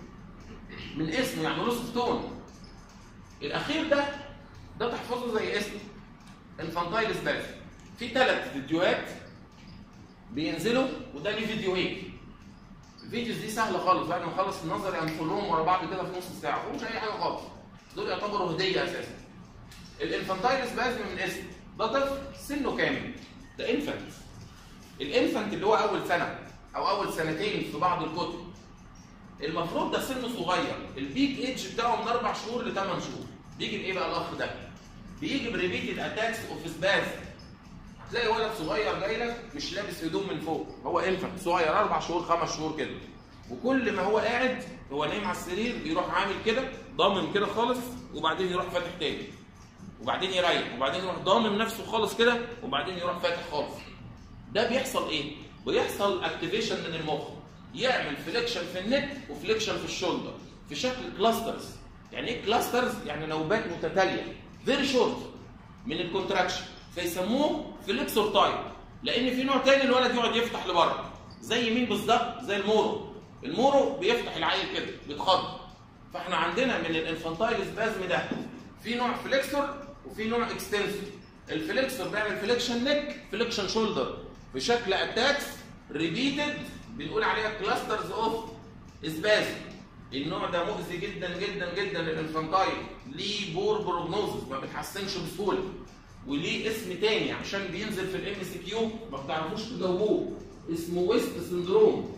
من اسمه يعني لص تون الاخير ده ده تحفظه زي اسمه انفانتايل سباز في ثلاث فيديوهات بينزلوا وده ليه فيديوهين الفيديوز دي سهله خالص بعد ما اخلص النظري انفلهم ورا بعض كده في نص ساعه ومش اي حاجه خالص دول يعتبروا هديه اساسا الانفانتايل سباز من اسمه ده طفل سنه كام ده انفانت الانفانت اللي هو اول سنه او اول سنتين في بعض الكتب المفروض ده سنه صغير البيك ايدج بتاعه من اربع شهور لثمان شهور بيجي بايه بقى الاخ ده؟ بيجي بريبيتد اتاكس اوف سباز هتلاقي ولد صغير جاي لك مش لابس هدوم من فوق هو انفانت صغير اربع شهور خمس شهور كده وكل ما هو قاعد هو نايم على السرير يروح عامل كده ضامم كده خالص وبعدين يروح فاتح تاني وبعدين يريح وبعدين يروح ضامم نفسه خالص كده وبعدين يروح فاتح خالص ده بيحصل ايه؟ بيحصل اكتيفيشن من المخ يعمل فليكشن في النك وفليكشن في الشولدر في شكل كلاسترز يعني ايه كلاسترز يعني نوبات متتاليه فيري شورت من الكونتراكشن فيسموه فليكسور تايب لان في نوع تاني الولد يقعد يفتح لبره زي مين بالظبط زي المورو المورو بيفتح العيل كده بيتخض فاحنا عندنا من الانفانتايل سبازم ده في نوع فليكسور وفي نوع اكستنسور الفليكسور بيعمل فليكشن نك فليكشن شولدر في شكل اتاكس ريبيتد بنقول عليها كلاسترز اوف اسبازم النوع ده مؤذي جدا جدا جدا للانفانتايل ليه بور بروجنوزس ما بيتحسنش بسهوله وليه اسم تاني عشان بينزل في الام سي كيو ما بتعرفوش تجاوبوه اسمه ويست سندروم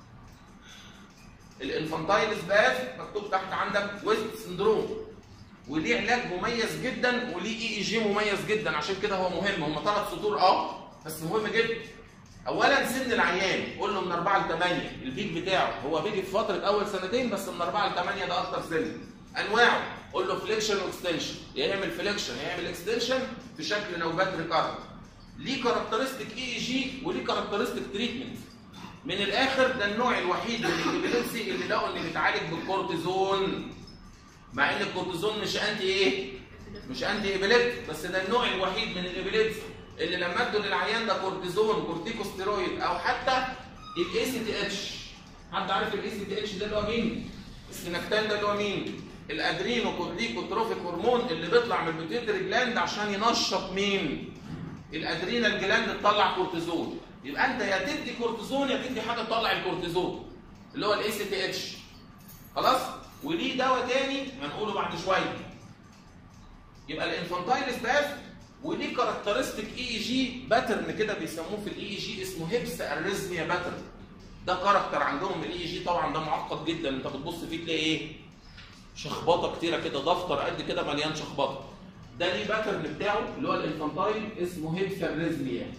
الانفانتايل سباز مكتوب تحت عندك ويست سندروم وليه علاج مميز جدا وليه اي اي جي مميز جدا عشان كده هو مهم هم ثلاث سطور اه بس مهم جدا اولا سن العيان قول له من 4 ل 8 البيك بتاعه هو بيجي في فتره اول سنتين بس من 4 ل 8 ده اكتر سن انواعه قول له فليكشن واكستنشن يا يعمل فليكشن يا يعمل اكستنشن في شكل نوبات ريكارد ليه كاركترستيك اي اي جي وليه كاركترستيك تريتمنت من الاخر ده النوع الوحيد من الابيليبسي اللي لقوا انه بيتعالج بالكورتيزون مع ان الكورتيزون مش انتي ايه مش انتي ابيليبتيك بس ده النوع الوحيد من الابيليبسي اللي لما ادوا للعيان ده كورتيزون كورتيكوستيرويد او حتى الاي سي تي اتش حد عارف الاي سي تي اتش ده اللي هو مين السيناكتان ده اللي هو مين الادرينو كورتيكوتروفيك هرمون اللي بيطلع من البيتيوتري جلاند عشان ينشط مين الادرينال جلاند تطلع كورتيزون يبقى انت يا تدي كورتيزون يا تدي حاجه تطلع الكورتيزون اللي هو الاي سي تي اتش خلاص وليه دواء تاني هنقوله بعد شويه يبقى الانفانتايل سباز وليه كاركترستيك اي اي جي باترن كده بيسموه في الاي اي جي اسمه هيبس اريزميا باترن ده كاركتر عندهم الاي اي جي طبعا ده معقد جدا انت بتبص فيه تلاقي ايه شخبطه كتيره كده دفتر قد كده مليان شخبطه ده ليه باترن بتاعه اللي هو الانفانتايل اسمه هيبس اريزميا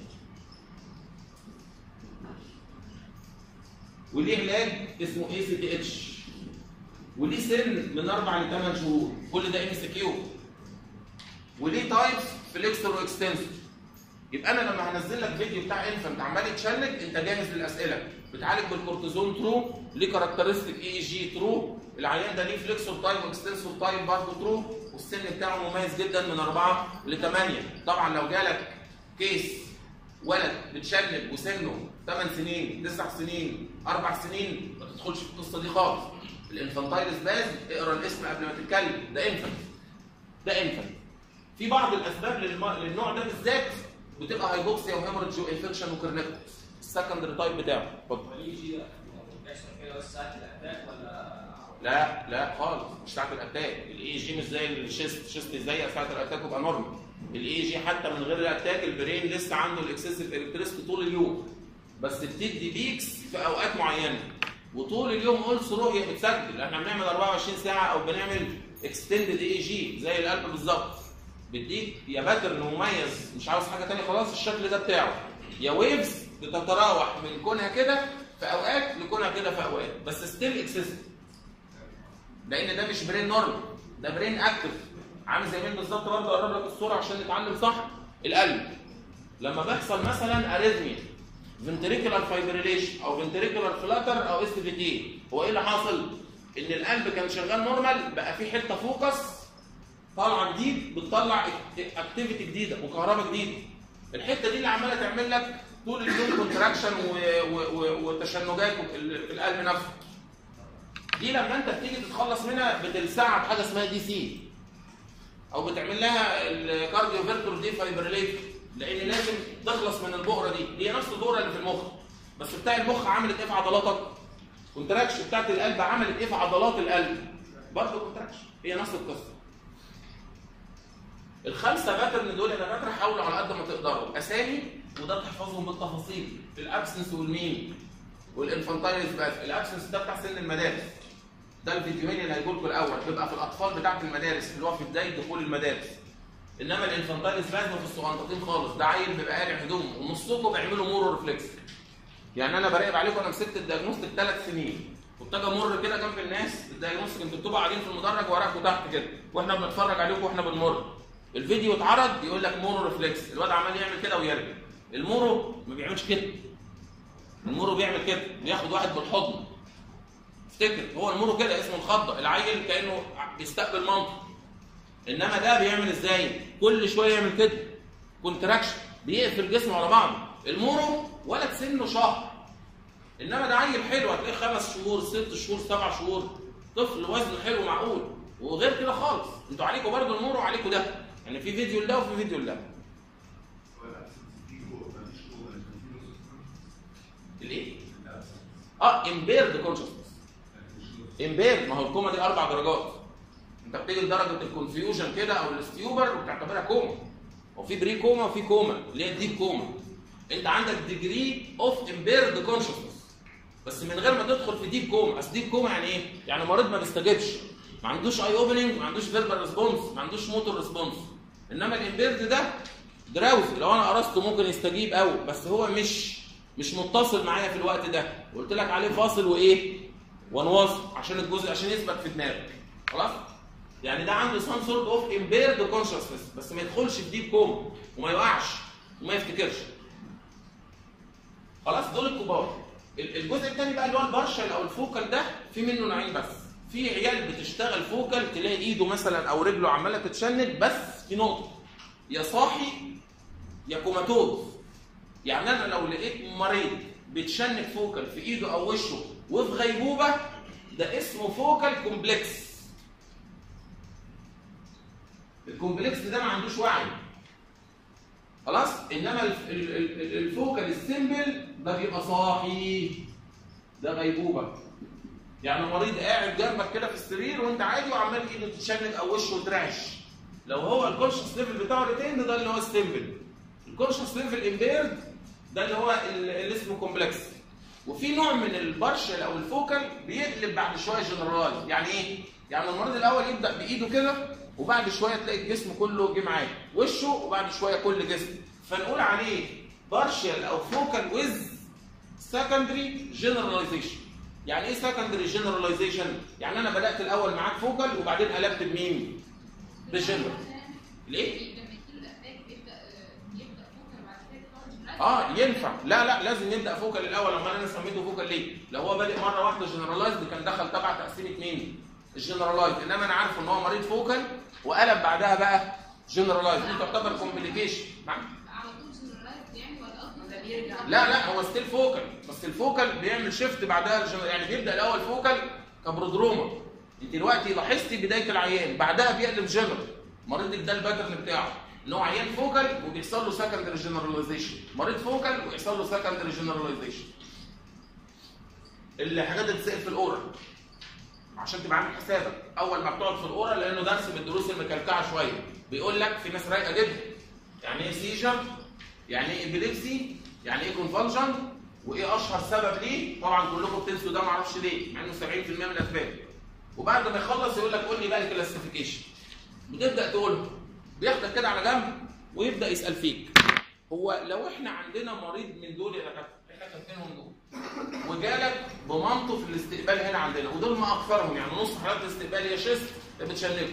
وليه علاج اسمه اي سي تي اتش وليه سن من 4 ل 8 شهور كل ده ام سي كيو وليه تايبس فليكسر واكستنسور يبقى انا لما هنزل لك فيديو بتاع انفنت عمال يتشنج انت جاهز للاسئله بتعالج بالكورتيزون ترو ليه كاركترستيك اي جي ترو العيان ده ليه فليكسور تايب واكستنسور تايب برضه ترو والسن بتاعه مميز جدا من 4 ل 8 طبعا لو جالك كيس ولد متشنج وسنه 8 سنين 9 سنين 4 سنين ما تدخلش في القصه دي خالص الانفانتايل سباز اقرا الاسم قبل ما تتكلم ده انفنت ده انفنت في بعض الاسباب للم... للنوع ده بالذات بتبقى هايبوكسيا وهيموريدج وانفكشن وكرنكتس السكندري تايب بتاعه اتفضل يجي بيحصل كده بس ساعه الاتاك ولا لا لا خالص مش ساعه الاتاك الاي جي مش زي الشيست الشيست زي ساعه الاتاك يبقى نورمال الاي جي حتى من غير الاتاك البرين لسه عنده الاكسسيف الكتريست طول اليوم بس بتدي بيكس في اوقات معينه وطول اليوم قلص رؤيه بتسجل احنا بنعمل 24 ساعه او بنعمل اكستندد اي جي زي القلب بالظبط بيديك يا باترن مميز مش عاوز حاجه ثانيه خلاص الشكل ده بتاعه يا ويفز بتتراوح من كونها كده في اوقات لكونها كده في اوقات بس ستيل اكسسيف لان ده مش برين نورمال ده برين اكتف عامل زي مين بالظبط برضه اقرب لك الصوره عشان نتعلم صح القلب لما بيحصل مثلا اريثميا فنتريكولار فايبريليشن او فنتريكولار فلاتر او اس في تي هو ايه اللي حاصل ان القلب كان شغال نورمال بقى في حته فوكس طالعه جديد بتطلع اكتيفيتي جديده وكهرباء جديده الحته دي اللي عماله تعمل لك طول اليوم كونتراكشن وتشنجات في القلب نفسه دي لما انت بتيجي تتخلص منها بتلسعها بحاجه اسمها دي سي او بتعمل لها الكارديو فيرتور دي فايبريليتور لان لازم تخلص من البؤره دي هي نفس البؤره اللي في المخ بس بتاع المخ عملت ايه في عضلاتك كونتراكشن بتاعت القلب عملت ايه في عضلات القلب برضه كونتراكشن هي نفس القصه الخمسه باترن دول انا فاكر حاولوا على قد ما تقدروا اسامي وده تحفظهم بالتفاصيل الابسنس والمين والانفانتايل سباس الابسنس ده بتاع سن المدارس ده الفيديوهين اللي هيقول لكم الاول بيبقى في الاطفال بتاعت المدارس اللي هو في بدايه دخول المدارس انما الانفانتايل سباس في الصغنطاطين خالص ده عيل بيبقى قارع هدومه ونصكم بيعملوا مورو ريفلكس يعني انا براقب عليكم انا مسكت الدياجنوستيك ثلاث سنين كنت اجي امر كده جنب الناس الدياجنوستيك انتوا بتبقوا قاعدين في المدرج وراكم تحت كده واحنا بنتفرج عليكم واحنا بنمر الفيديو اتعرض يقول لك مورو ريفلكس الواد عمال يعمل كده ويرجع المورو ما بيعملش كده المورو بيعمل كده بياخد واحد بالحضن افتكر هو المورو كده اسمه الخضه العيل كانه بيستقبل منطق انما ده بيعمل ازاي كل شويه يعمل كده كونتراكشن بيقفل جسمه على بعضه المورو ولد سنه شهر انما ده عيل حلو هتلاقيه خمس شهور ست شهور سبع شهور طفل وزنه حلو معقول وغير كده خالص انتوا عليكم برضه المورو وعليكم ده يعني في فيديو لده وفي فيديو لده الايه؟ اه امبيرد كونشسنس امبيرد ما هو الكوما دي اربع درجات انت بتيجي لدرجه الكونفيوجن كده او الاستيوبر وبتعتبرها كوما وفي بري كوما وفي كوما اللي هي الديب كوما انت عندك ديجري اوف امبيرد كونشسنس بس من غير ما تدخل في ديب كوما اصل ديب كوما يعني ايه يعني مريض ما بيستجبش ما عندوش اي اوبننج ما عندوش فيربال ريسبونس ما عندوش موتور ريسبونس انما الامبيرد ده دراوزي لو انا قرصته ممكن يستجيب قوي بس هو مش مش متصل معايا في الوقت ده قلت لك عليه فاصل وايه ونواصل عشان الجزء عشان يثبت في دماغك خلاص يعني ده عنده سام سورت اوف امبيرد كونشسنس بس ما يدخلش في ديب كوما وما يقعش وما يفتكرش خلاص دول الكبار ال- الجزء الثاني بقى اللي هو البارشل او الفوكال ده في منه نوعين بس في عيال بتشتغل فوكال تلاقي ايده مثلا او رجله عماله تتشنج بس في نقطه يا صاحي يا كوماتوز يعني انا لو لقيت مريض بيتشنج فوكال في ايده او وشه وفي غيبوبه ده اسمه فوكال كومبلكس الكومبلكس ده ما عندوش وعي خلاص انما الف- ال- ال- ال- الفوكال السيمبل ده بيبقى صاحي ده غيبوبه يعني مريض قاعد جنبك كده في السرير وانت عادي وعمال ايده تتشنج او وشه يترعش لو هو الكونشس ليفل بتاعه ريتيند ده اللي هو السيمبل الكونشس ليفل امبيرد ده اللي هو ال- اللي اسمه كومبلكس وفي نوع من البارشل او الفوكال بيقلب بعد شويه جنرالايز يعني ايه يعني المريض الاول يبدا بايده كده وبعد شويه تلاقي الجسم كله جه معاه وشه وبعد شويه كل جسم فنقول عليه بارشل او فوكال ويز سكندري جنراليزيشن يعني ايه سكندري جنراليزيشن يعني انا بدات الاول معاك فوكال وبعدين قلبت بمين بجنرال ليه لما يجيله الاتاك بيبدا يبدا فوق بعد كده يخرج اه ينفع لا لا لازم يبدا فوكال الاول امال انا سميته فوكال ليه لو هو بادئ مره واحده جنرالايزد كان دخل تبع تقسيمه مين الجنرالايز انما انا عارف ان هو مريض فوكال وقلب بعدها بقى جنرالايز دي تعتبر كومبليكيشن على طول جنرالايز يعني ولا اصلا ده بيرجع لا لا هو ستيل فوكال بس الفوكال بيعمل شيفت بعدها الجن- يعني بيبدا الاول فوكال كبرودروما انت دلوقتي لاحظتي بدايه العيان بعدها بيقلب جنرال مريضك ده الباترن بتاعه ان هو عيان فوكال وبيحصل له سكندري جنراليزيشن مريض فوكال ويحصل له سكندري جنراليزيشن الحاجات اللي بتتسال في الاورال عشان تبقى عامل حسابك اول ما بتقعد في الاورال لانه درس من الدروس المكلكعه شويه بيقول لك في ناس رايقه جدا يعني ايه سيجر يعني ايه ابيليبسي يعني ايه كونفالجن وايه اشهر سبب ليه طبعا كلكم بتنسوا ده معرفش ليه مع انه 70% من الاسباب وبعد ما يخلص يقول لك قول لي بقى الكلاسيفيكيشن بتبدا تقول له بياخدك كده على جنب ويبدا يسال فيك هو لو احنا عندنا مريض من دول يا دكاتره احنا كاتبينهم دول وجالك بمنطق في الاستقبال هنا عندنا ودول ما اكثرهم يعني نص حالات الاستقبال يا شيست يا بتشنجه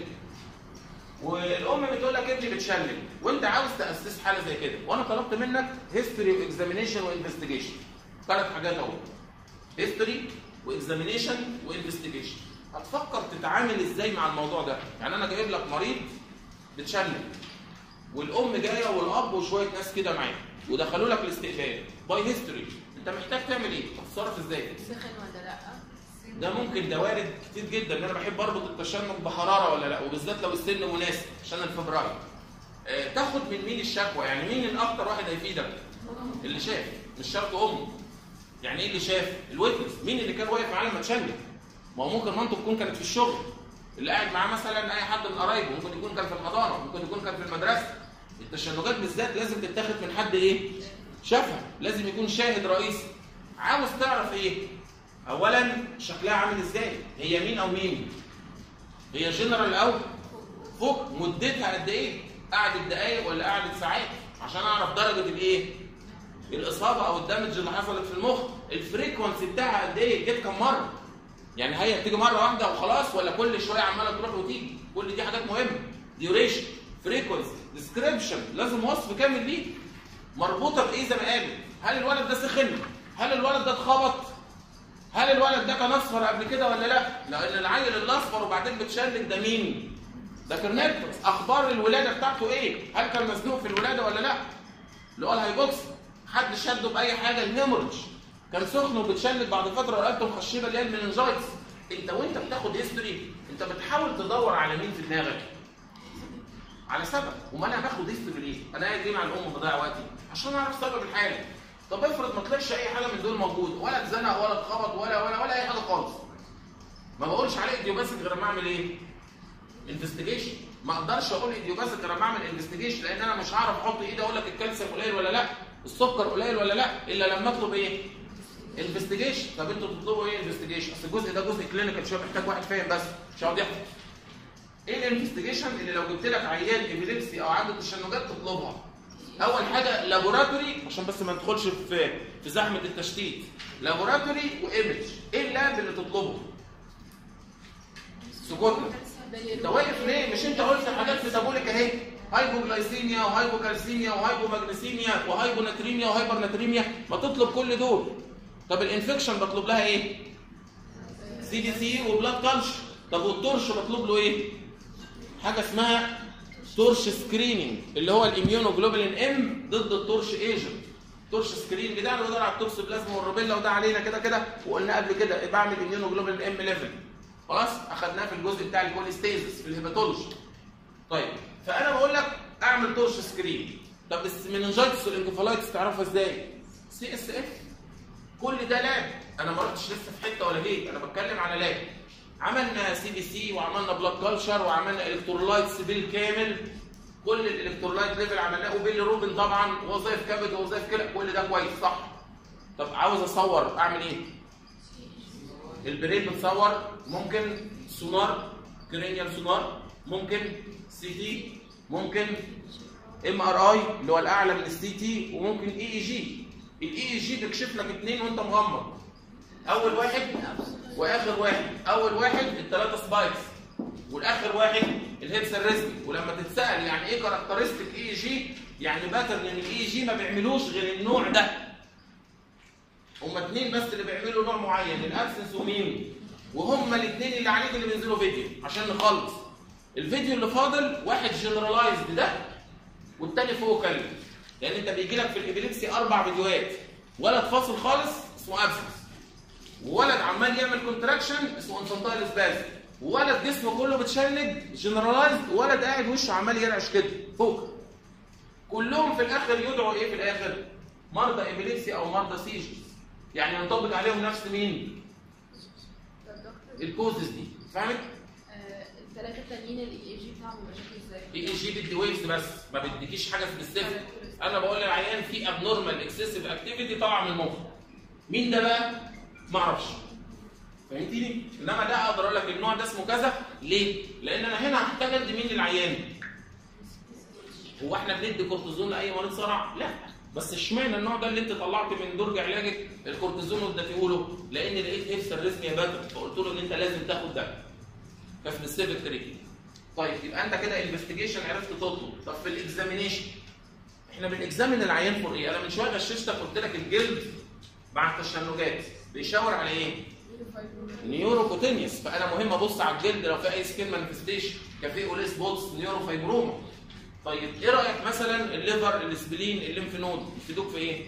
والام بتقول لك ابني بتشنج وانت عاوز تاسس حاله زي كده وانا طلبت منك هيستوري واكزامينيشن وانفستيجيشن ثلاث حاجات اهو هيستوري واكزامينيشن وانفستيجيشن هتفكر تتعامل ازاي مع الموضوع ده يعني انا جايب لك مريض بتشنج والام جايه والاب وشويه ناس كده معاه ودخلوا لك الاستقبال باي هيستوري انت محتاج تعمل ايه؟ تتصرف ازاي؟ سخن ولا لا ده ممكن ده وارد كتير جدا ان انا بحب اربط التشنج بحراره ولا لا وبالذات لو السن مناسب عشان الفبراير آه تاخد من مين الشكوى يعني مين الاكتر واحد هيفيدك اللي شاف مش شرط امه يعني ايه اللي شاف الويتنس مين اللي كان واقف معاه لما اتشنج ما هو ممكن مامته تكون كانت في الشغل اللي قاعد معاه مثلا اي حد من قرايبه ممكن يكون كان في الحضانه ممكن يكون كان في المدرسه التشنجات بالذات لازم تتاخد من حد ايه شافها لازم يكون شاهد رئيسي عاوز تعرف ايه اولا شكلها عامل ازاي هي مين او مين هي جنرال او فوق مدتها قد ايه قعدت دقايق ولا قعدت ساعات عشان اعرف درجه الايه الاصابه او الدمج اللي حصلت في المخ الفريكونسي بتاعها قد ايه جت كم مره يعني هي بتيجي مره واحده وخلاص ولا كل شويه عماله تروح وتيجي كل دي حاجات مهمه ديوريشن فريكونسي ديسكريبشن لازم وصف كامل ليه مربوطه بايه زي ما قالوا هل الولد ده سخن هل الولد ده اتخبط هل الولد ده كان اصفر قبل كده ولا لا لان العيل اللي اصفر وبعدين بتشنج ده مين ده كرنيكتوس اخبار الولاده بتاعته ايه هل كان مزنوق في الولاده ولا لا اللي هو الهايبوكس حد شده باي حاجه الهيمورج كان سخن وبتشنج بعد فتره ورقبته مخشبه اللي هي المننجايتس انت وانت بتاخد هيستوري انت بتحاول تدور على مين في دماغك على سبب وما انا باخد هيستوري ليه انا قاعد ليه مع الام بضيع وقتي عشان اعرف سبب الحاله طب افرض ما طلعش اي حاجه من دول موجود ولا اتزنق ولا اتخبط ولا ولا ولا اي حاجه خالص ما بقولش عليه ايديوباثيك غير ما اعمل ايه انفستيجيشن ما اقدرش اقول ايديوباثيك غير ما اعمل انفستيجيشن لان انا مش هعرف احط ايدي اقول لك الكالسيوم قليل ولا لا السكر قليل ولا لا الا لما اطلب ايه انفستيجيشن طب انتوا تطلبوا ايه انفستيجيشن اصل الجزء ده جزء كلينيكال شويه محتاج واحد فاهم بس مش هقعد يحفظ ايه الانفستيجيشن اللي لو جبت لك عيان ابيليبسي او عنده تشنجات تطلبها اول حاجه لابوراتوري عشان بس ما ندخلش في في زحمه التشتيت لابوراتوري وايمج ايه اللاب اللي تطلبه سكوتنا انت واقف ليه مش انت قلت حاجات ميتابوليك اهي هايبوجلايسيميا وهايبوكالسيميا وهايبومagneسيميا وهايبوناتريميا وهايبرناتريميا ما تطلب كل دول طب الانفكشن بطلب لها ايه سي دي سي وبلاد كلشر طب والترش بطلب له ايه حاجه اسمها تورش سكريننج اللي هو الاميونوجلوبولين ام ضد التورش ايجنت تورش سكريننج ده اللي بيدور على التورس بلازما والروبيلا وده علينا كده كده وقلنا قبل كده بعمل اميونوجلوبولين ام ليفل خلاص اخدناه في الجزء بتاع الكوليستيزس في الهيباتولوجي طيب فانا بقول لك اعمل تورش سكرين طب المننجايتس والانكفالايتس تعرفها ازاي سي اس اف كل ده لاب انا ما رحتش لسه في حته ولا جيت انا بتكلم على لاب عملنا سي بي سي وعملنا بلاد كلشر وعملنا الكترولايتس بالكامل كل الالكترولايت ليفل عملناه وبيلي روبن طبعا وظائف كبد ووظائف كلى كل ده كويس صح طب عاوز اصور اعمل ايه البريد بتصور ممكن سونار كرينيال سونار ممكن سي تي ممكن ام ار اي اللي هو الاعلى من السي تي وممكن اي اي جي الاي اي جي بيكشف لك اثنين وانت مغمض اول واحد واخر واحد اول واحد الثلاثه سبايكس والاخر واحد الهيبس الرسمي ولما تتسال يعني ايه كاركترستيك اي جي يعني باترن ان الاي جي ما بيعملوش غير النوع ده هما اثنين بس اللي بيعملوا نوع معين الابسنس ومين وهما الاثنين اللي عليك اللي بينزلوا فيديو عشان نخلص الفيديو اللي فاضل واحد جنرالايزد ده والتاني فوكال لان انت بيجي لك في الابيليبسي اربع فيديوهات ولد فاصل خالص اسمه ابسنس وولد عمال يعمل كونتراكشن اسمه انفانتايل سبازم وولد جسمه كله بتشنج جنرالايزد وولد قاعد وشه عمال يرعش كده فوق كلهم في الاخر يدعوا ايه في الاخر مرضى ابيليبسي او مرضى سيجرز يعني ينطبق عليهم نفس مين طب دكتور الكوزز دي فاهمت آه، الثلاثه التانيين الاي اي جي بتاعهم بيبقى شكله ازاي؟ اي اي جي بدي ويفز بس ما بديكيش حاجه سبيسيفيك انا بقول للعيان في ابنورمال اكسسيف اكتيفيتي طالعه من المخ مين ده بقى ما اعرفش فهمتني انما ده اقدر اقول لك النوع ده اسمه كذا ليه لان انا هنا هحتاج ادي مين للعيان هو احنا بندي كورتيزون لاي مريض صرع لا بس اشمعنى النوع ده اللي انت طلعت من درج علاجك الكورتيزون واديته له لان لقيت هيبس الرسمي يا بدر فقلت له ان انت لازم تاخد ده كسبيسيفيك تريتمنت طيب يبقى انت كده انفستيجيشن عرفت تطلب طب في الاكزامينيشن احنا بنكزامن العيان فور ايه انا من شويه غششتك قلت لك الجلد مع التشنجات بيشاور على ايه نيوروكوتينيوس فانا مهم ابص على الجلد لو في اي سكين مانيفستيشن كافيه اوليس بوتس نيوروفايبروما طيب ايه رايك مثلا الليفر السبلين الليمف نود يفيدوك في ايه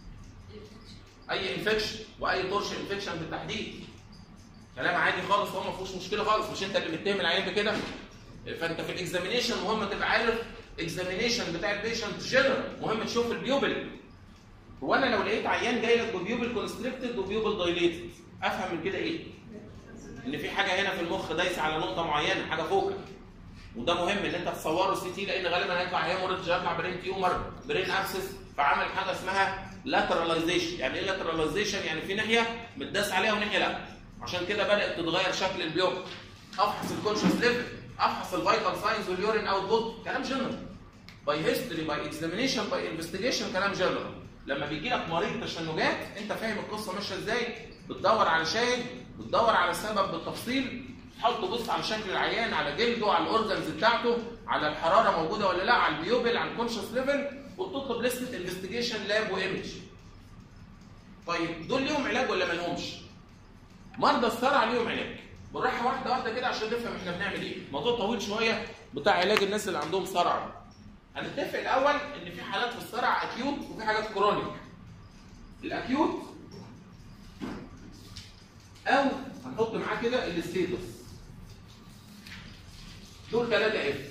اي انفكشن واي تورش انفكشن بالتحديد كلام عادي خالص هو ما فيهوش مشكله خالص مش انت اللي متهم العيان بكده فانت في الاكزامينيشن مهم تبقى عارف اكزامينيشن بتاع البيشنت جنرال مهم تشوف البيوبل هو انا لو لقيت عيان جاي لك ببيوبل كونستريكتد وبيوبل دايليتد افهم من كده ايه ان في حاجه هنا في المخ دايسه على نقطه معينه حاجه فوق وده مهم ان انت تصوره سي تي لان غالبا هيطلع عيان مريض يطلع برين تيومر برين ابسس فعمل حاجه اسمها لاتراليزيشن يعني ايه لاتراليزيشن يعني في ناحيه متداس عليها وناحيه لا عشان كده بدات تتغير شكل البيوب افحص الكونشس ليفل افحص الفيتال ساينز واليورين اوت بوت كلام جنرال باي هيستوري باي اكزامينيشن باي انفستيجيشن كلام جنرال لما بيجي لك مريض تشنجات انت فاهم القصه ماشيه ازاي بتدور على شاهد بتدور على السبب بالتفصيل تحاول تبص على شكل العيان على جلده على الاورجنز بتاعته على الحراره موجوده ولا لا على البيوبل على الكونشس ليفل وتطلب لسته انفستيجيشن لاب وايمج طيب دول ليهم علاج ولا ما لهمش مرضى الصرع ليهم علاج بالراحه واحده واحده كده عشان نفهم احنا بنعمل ايه الموضوع طويل شويه بتاع علاج الناس اللي عندهم صرع هنتفق الاول ان في حالات في الصرع اكيوت وفي حاجات كرونيك الاكيوت او هنحط معاه كده الستيتس دول ثلاثه اف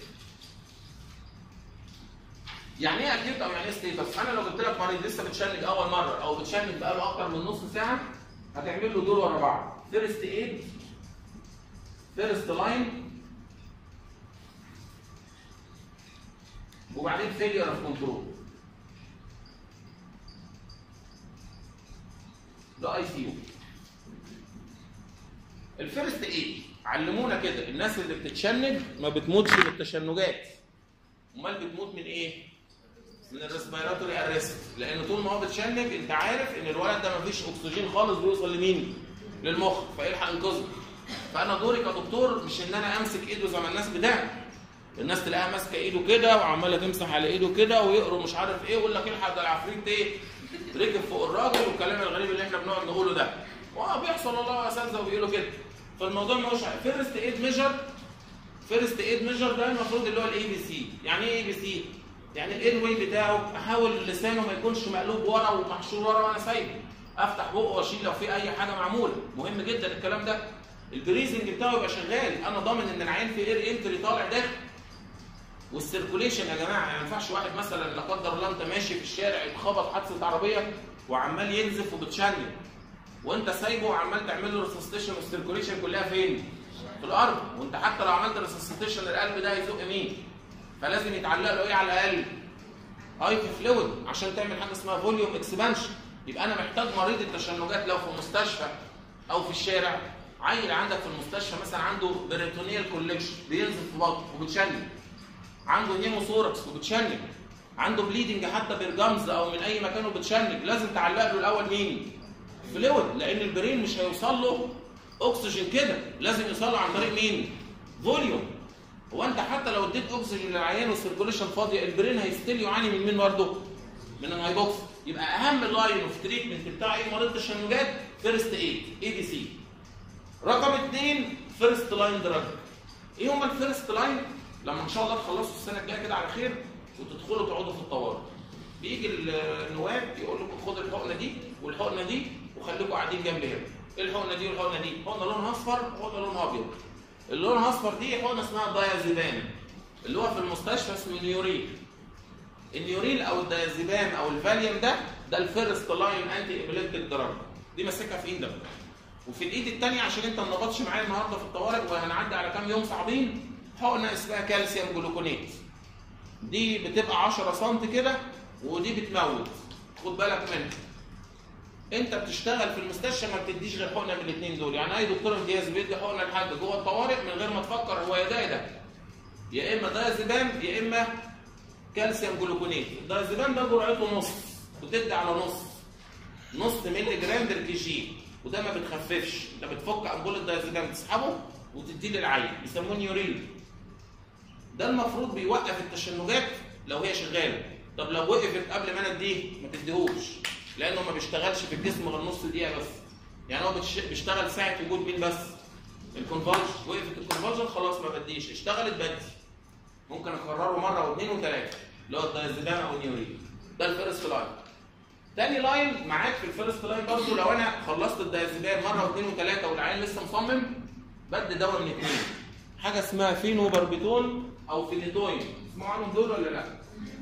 يعني ايه اكيوت او يعني ايه ستيتس انا لو جبت لك مريض لسه بتشنج اول مره او بتشنج بقاله اكتر من نص ساعه هتعمل له دول ورا بعض فيرست ايد فيرست لاين وبعدين فيلير اوف كنترول ذا اي سي يو الفيرست ايد علمونا كده الناس اللي بتتشنج ما بتموتش من التشنجات امال بتموت من ايه من الريسبيراتوري ارست لان طول ما هو بتشنج انت عارف ان الولد ده ما فيش اكسجين خالص بيوصل لمين للمخ فيلحق انقذه فانا دوري كدكتور مش ان انا امسك ايده زي ما الناس بتعمل الناس تلاقيها ماسكه ايده كده وعماله تمسح على ايده كده ويقروا مش عارف ايه ويقول لك الحق ده العفريت ايه ركب فوق الراجل والكلام الغريب اللي احنا بنقعد نقوله ده واه بيحصل والله يا اساتذه وبيقولوا كده فالموضوع ملوش فيرست ايد ميجر فيرست ايد ميجر ده المفروض اللي هو الاي بي سي يعني ايه اي بي سي يعني الاير واي بتاعه احاول لسانه ما يكونش مقلوب ورا ومحشور ورا وانا سايبه افتح بقه واشيل لو في اي حاجه معموله مهم جدا الكلام ده البريزنج بتاعه يبقى شغال انا ضامن ان العين في اير انتري طالع داخل والسيركوليشن يا جماعه يعني ما ينفعش واحد مثلا لا قدر الله انت ماشي في الشارع اتخبط حادثه عربيه وعمال ينزف وبتشنج وانت سايبه وعمال تعمل له ريسستيشن والسيركوليشن كلها فين؟ في الارض وانت حتى لو عملت ريسستيشن القلب ده هيزق مين؟ فلازم يتعلق له ايه على الاقل؟ اي في فلويد عشان تعمل حاجه اسمها فوليوم اكسبانشن يبقى انا محتاج مريض التشنجات لو في مستشفى او في الشارع عيل عندك في المستشفى مثلا عنده بريتونيال كولكشن بينزل في بطنه وبتشنج عنده نيموثوركس وبتشنج عنده بليدنج حتى بالجمز او من اي مكان وبتشنج لازم تعلق له الاول مين؟ فلويد لان البرين مش هيوصل له اكسجين كده لازم يوصل له عن طريق مين؟ فوليوم هو انت حتى لو اديت اكسجين للعيان والسيركوليشن فاضيه البرين هيستيل يعاني من مين برضه؟ من الهايبوكس يبقى اهم لاين اوف تريتمنت بتاع اي مريض تشنجات فيرست ايد اي دي سي رقم اثنين فيرست لاين دراج ايه هما الفيرست لاين؟ لما ان شاء الله تخلصوا السنه الجايه كده على خير وتدخلوا تقعدوا في الطوارئ بيجي النواب يقول لكم خدوا الحقنه دي والحقنه دي وخليكم قاعدين جنب هنا ايه الحقنه دي والحقنه دي حقنه لونها اصفر وحقنه لونها ابيض اللي لونها اصفر دي حقنه اسمها دايازيبام اللي هو في المستشفى اسمه نيوريل النيوريل او الدايازيبام او الفاليوم ده ده الفيرست لاين انتي ابيليبتيك دراج دي ماسكها في ايدك وفي الايد الثانيه عشان انت ما نبطش معايا النهارده في الطوارئ وهنعدي على كام يوم صعبين حقنه اسمها كالسيوم جلوكونات دي بتبقى 10 سم كده ودي بتموت خد بالك منها انت بتشتغل في المستشفى ما بتديش غير حقنه من الاثنين دول يعني اي دكتور امتياز بيدي حقنه لحد جوه الطوارئ من غير ما تفكر هو يا ده يا ده يا اما دايزيبام يا اما كالسيوم جلوكونات الدايزيبام ده جرعته نص بتدي على نص نص مللي جرام بالكي جي وده ما بتخففش انت بتفك امبول الدايزيبام تسحبه وتديه للعين بيسموه نيوريل ده المفروض بيوقف التشنجات لو هي شغاله طب لو وقفت قبل ما انا اديه ما تديهوش لانه ما بيشتغلش في الجسم غير نص دقيقه بس يعني هو بتش- بيشتغل ساعه وجود مين بس الكونفالجن وقفت الكونفالجن خلاص ما بديش اشتغلت بدي ممكن اكرره مره واثنين وثلاثه اللي هو الدايزيبام او النيورين ده الفيرست لاين تاني لاين معاك في الفيرست لاين برضه لو انا خلصت الدايزيبام مره واثنين وثلاثه والعيان لسه مصمم بدي دواء من اثنين حاجه اسمها فينوباربيتون او فينيتوين تسمعوا عنهم دول ولا لا؟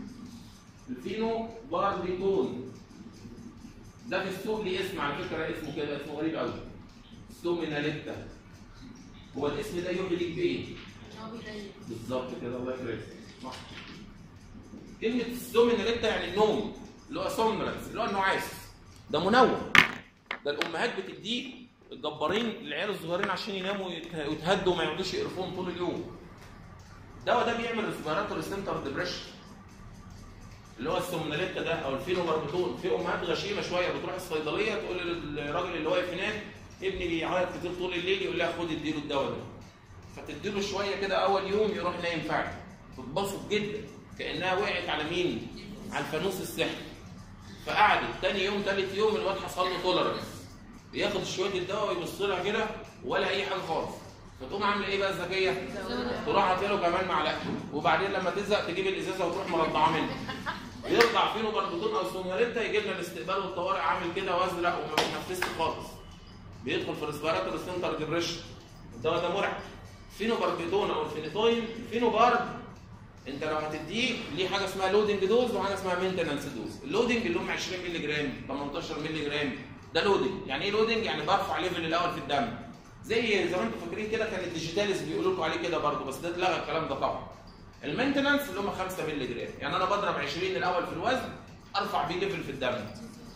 الفينوباربيتون ده في السوق ليه اسم على فكره اسمه كده اسمه غريب قوي ستوميناليتا هو الاسم ده يوحي ليك بايه؟ هو بيضايق بالظبط كده الله يكرمك صح كلمة السوميناليتا يعني النوم اللي هو سومنرنس اللي هو النعاس ده منوم ده الأمهات بتديه الجبارين للعيال الصغيرين عشان يناموا ويت- ويتهدوا وما يقعدوش يقرفوهم طول اليوم الدواء ده بيعمل ريسبيراتوري سنتر ديبريشن اللي هو السومناليتا ده او الفينوباربيتون في امهات غشيمه شويه بتروح الصيدليه تقول للراجل اللي واقف هناك ابني بيعيط كتير طول الليل يقول لها خد اديله الدواء ده فتديله شويه كده اول يوم يروح نايم فعلا تتبسط جدا كانها وقعت على مين؟ على الفانوس السحري فقعدت تاني يوم تالت يوم الواد حصل له تولرنس بياخد شويه الدواء ويبص لها كده ولا اي حاجه خالص فتقوم عامله ايه بقى الذكيه؟ تروح عاطيه له كمان معلقه وبعدين لما تزهق تجيب الازازه وتروح مرضعه منه يرضع فينو بربطون او سونياريتا يجي لنا الاستقبال والطوارئ عامل كده وازرق وما بيتنفسش خالص بيدخل في ريسبيراتور سنتر ديبريشن الدواء ده مرعب فينو باربيتون او الفينيتوين فينو بارب انت لو هتديه ليه حاجه اسمها لودنج دوز وحاجه اسمها مينتنانس دوز اللودنج اللي هم 20 مللي جرام 18 مللي جرام ده لودنج يعني ايه لودنج يعني برفع ليفل الاول في الدم زي زي ما انتم فاكرين كده كان الديجيتاليز بيقولوا لكم عليه كده برضه بس ده اتلغى الكلام ده طبعا المينتنانس اللي هم 5 مللي جرام يعني انا بضرب 20 الاول في الوزن ارفع بيه ليفل في الدم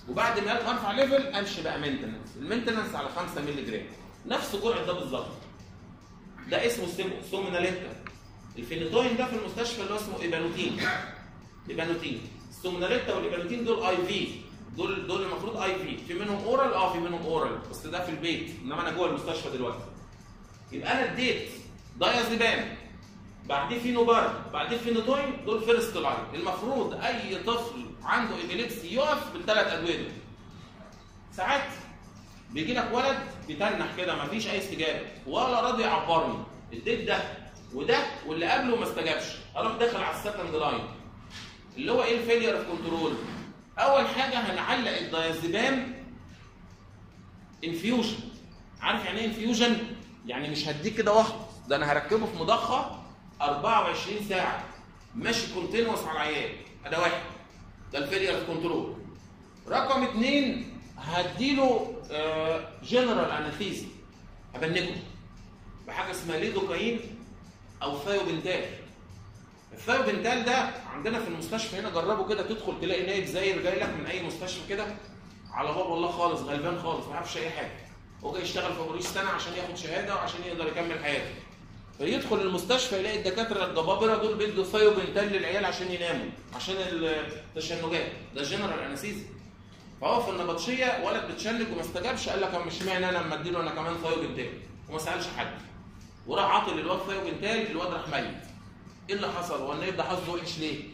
وبعد ما ارفع ليفل امشي بقى مينتنس المينتنس على 5 مللي جرام نفس جرعه ده بالظبط ده اسمه سيم- سومناليتا الفينيتوين ده في المستشفى اللي هو اسمه ايبانوتين ايبانوتين السومناليتا والايبانوتين دول اي في دول دول المفروض اي في في منهم اورال اه في منهم اورال بس ده في البيت انما انا جوه المستشفى دلوقتي يبقى انا اديت دايازيبام بعديه فينوبار بعديه فينوتوين دول فيرست لاين المفروض اي طفل عنده ايبيليبسي يقف بالثلاث ادويه دول ساعات بيجي لك ولد بيتنح كده مفيش اي استجابه ولا راضي يعبرني اديت ده وده واللي قبله ما استجابش اروح داخل على السكند لاين اللي هو ايه الفيلير اوف كنترول اول حاجه هنعلق الدايازيبام انفيوجن عارف يعني ايه انفيوجن يعني مش هديك كده واحد ده انا هركبه في مضخه 24 ساعه ماشي كونتينوس على العيان ده واحد ده الفيلير اوف كنترول رقم اثنين هديله جنرال انستيزي هبنجه بحاجه اسمها ليدوكاين او ثايوبنتال الثايوبنتال ده عندنا في المستشفى هنا جربوا كده تدخل تلاقي نايب زاير جاي لك من اي مستشفى كده على باب الله خالص غلبان خالص ما يعرفش اي حاجه هو جاي يشتغل في بوليس سنه عشان ياخد شهاده وعشان يقدر يكمل حياته فيدخل المستشفى يلاقي الدكاتره الجبابره دول بيدوا ثايوبنتال للعيال عشان يناموا عشان التشنجات ده جنرال انستيزي فهو في النبطشيه ولد بتشنج وما استجابش قال لك مش معنى انا اما اديله انا كمان ثايوبنتال وما سالش حد وراح عاطل للواد ثايوبنتال الواد راح ميت ايه اللي حصل؟ هو النايب ده حظه وحش ليه؟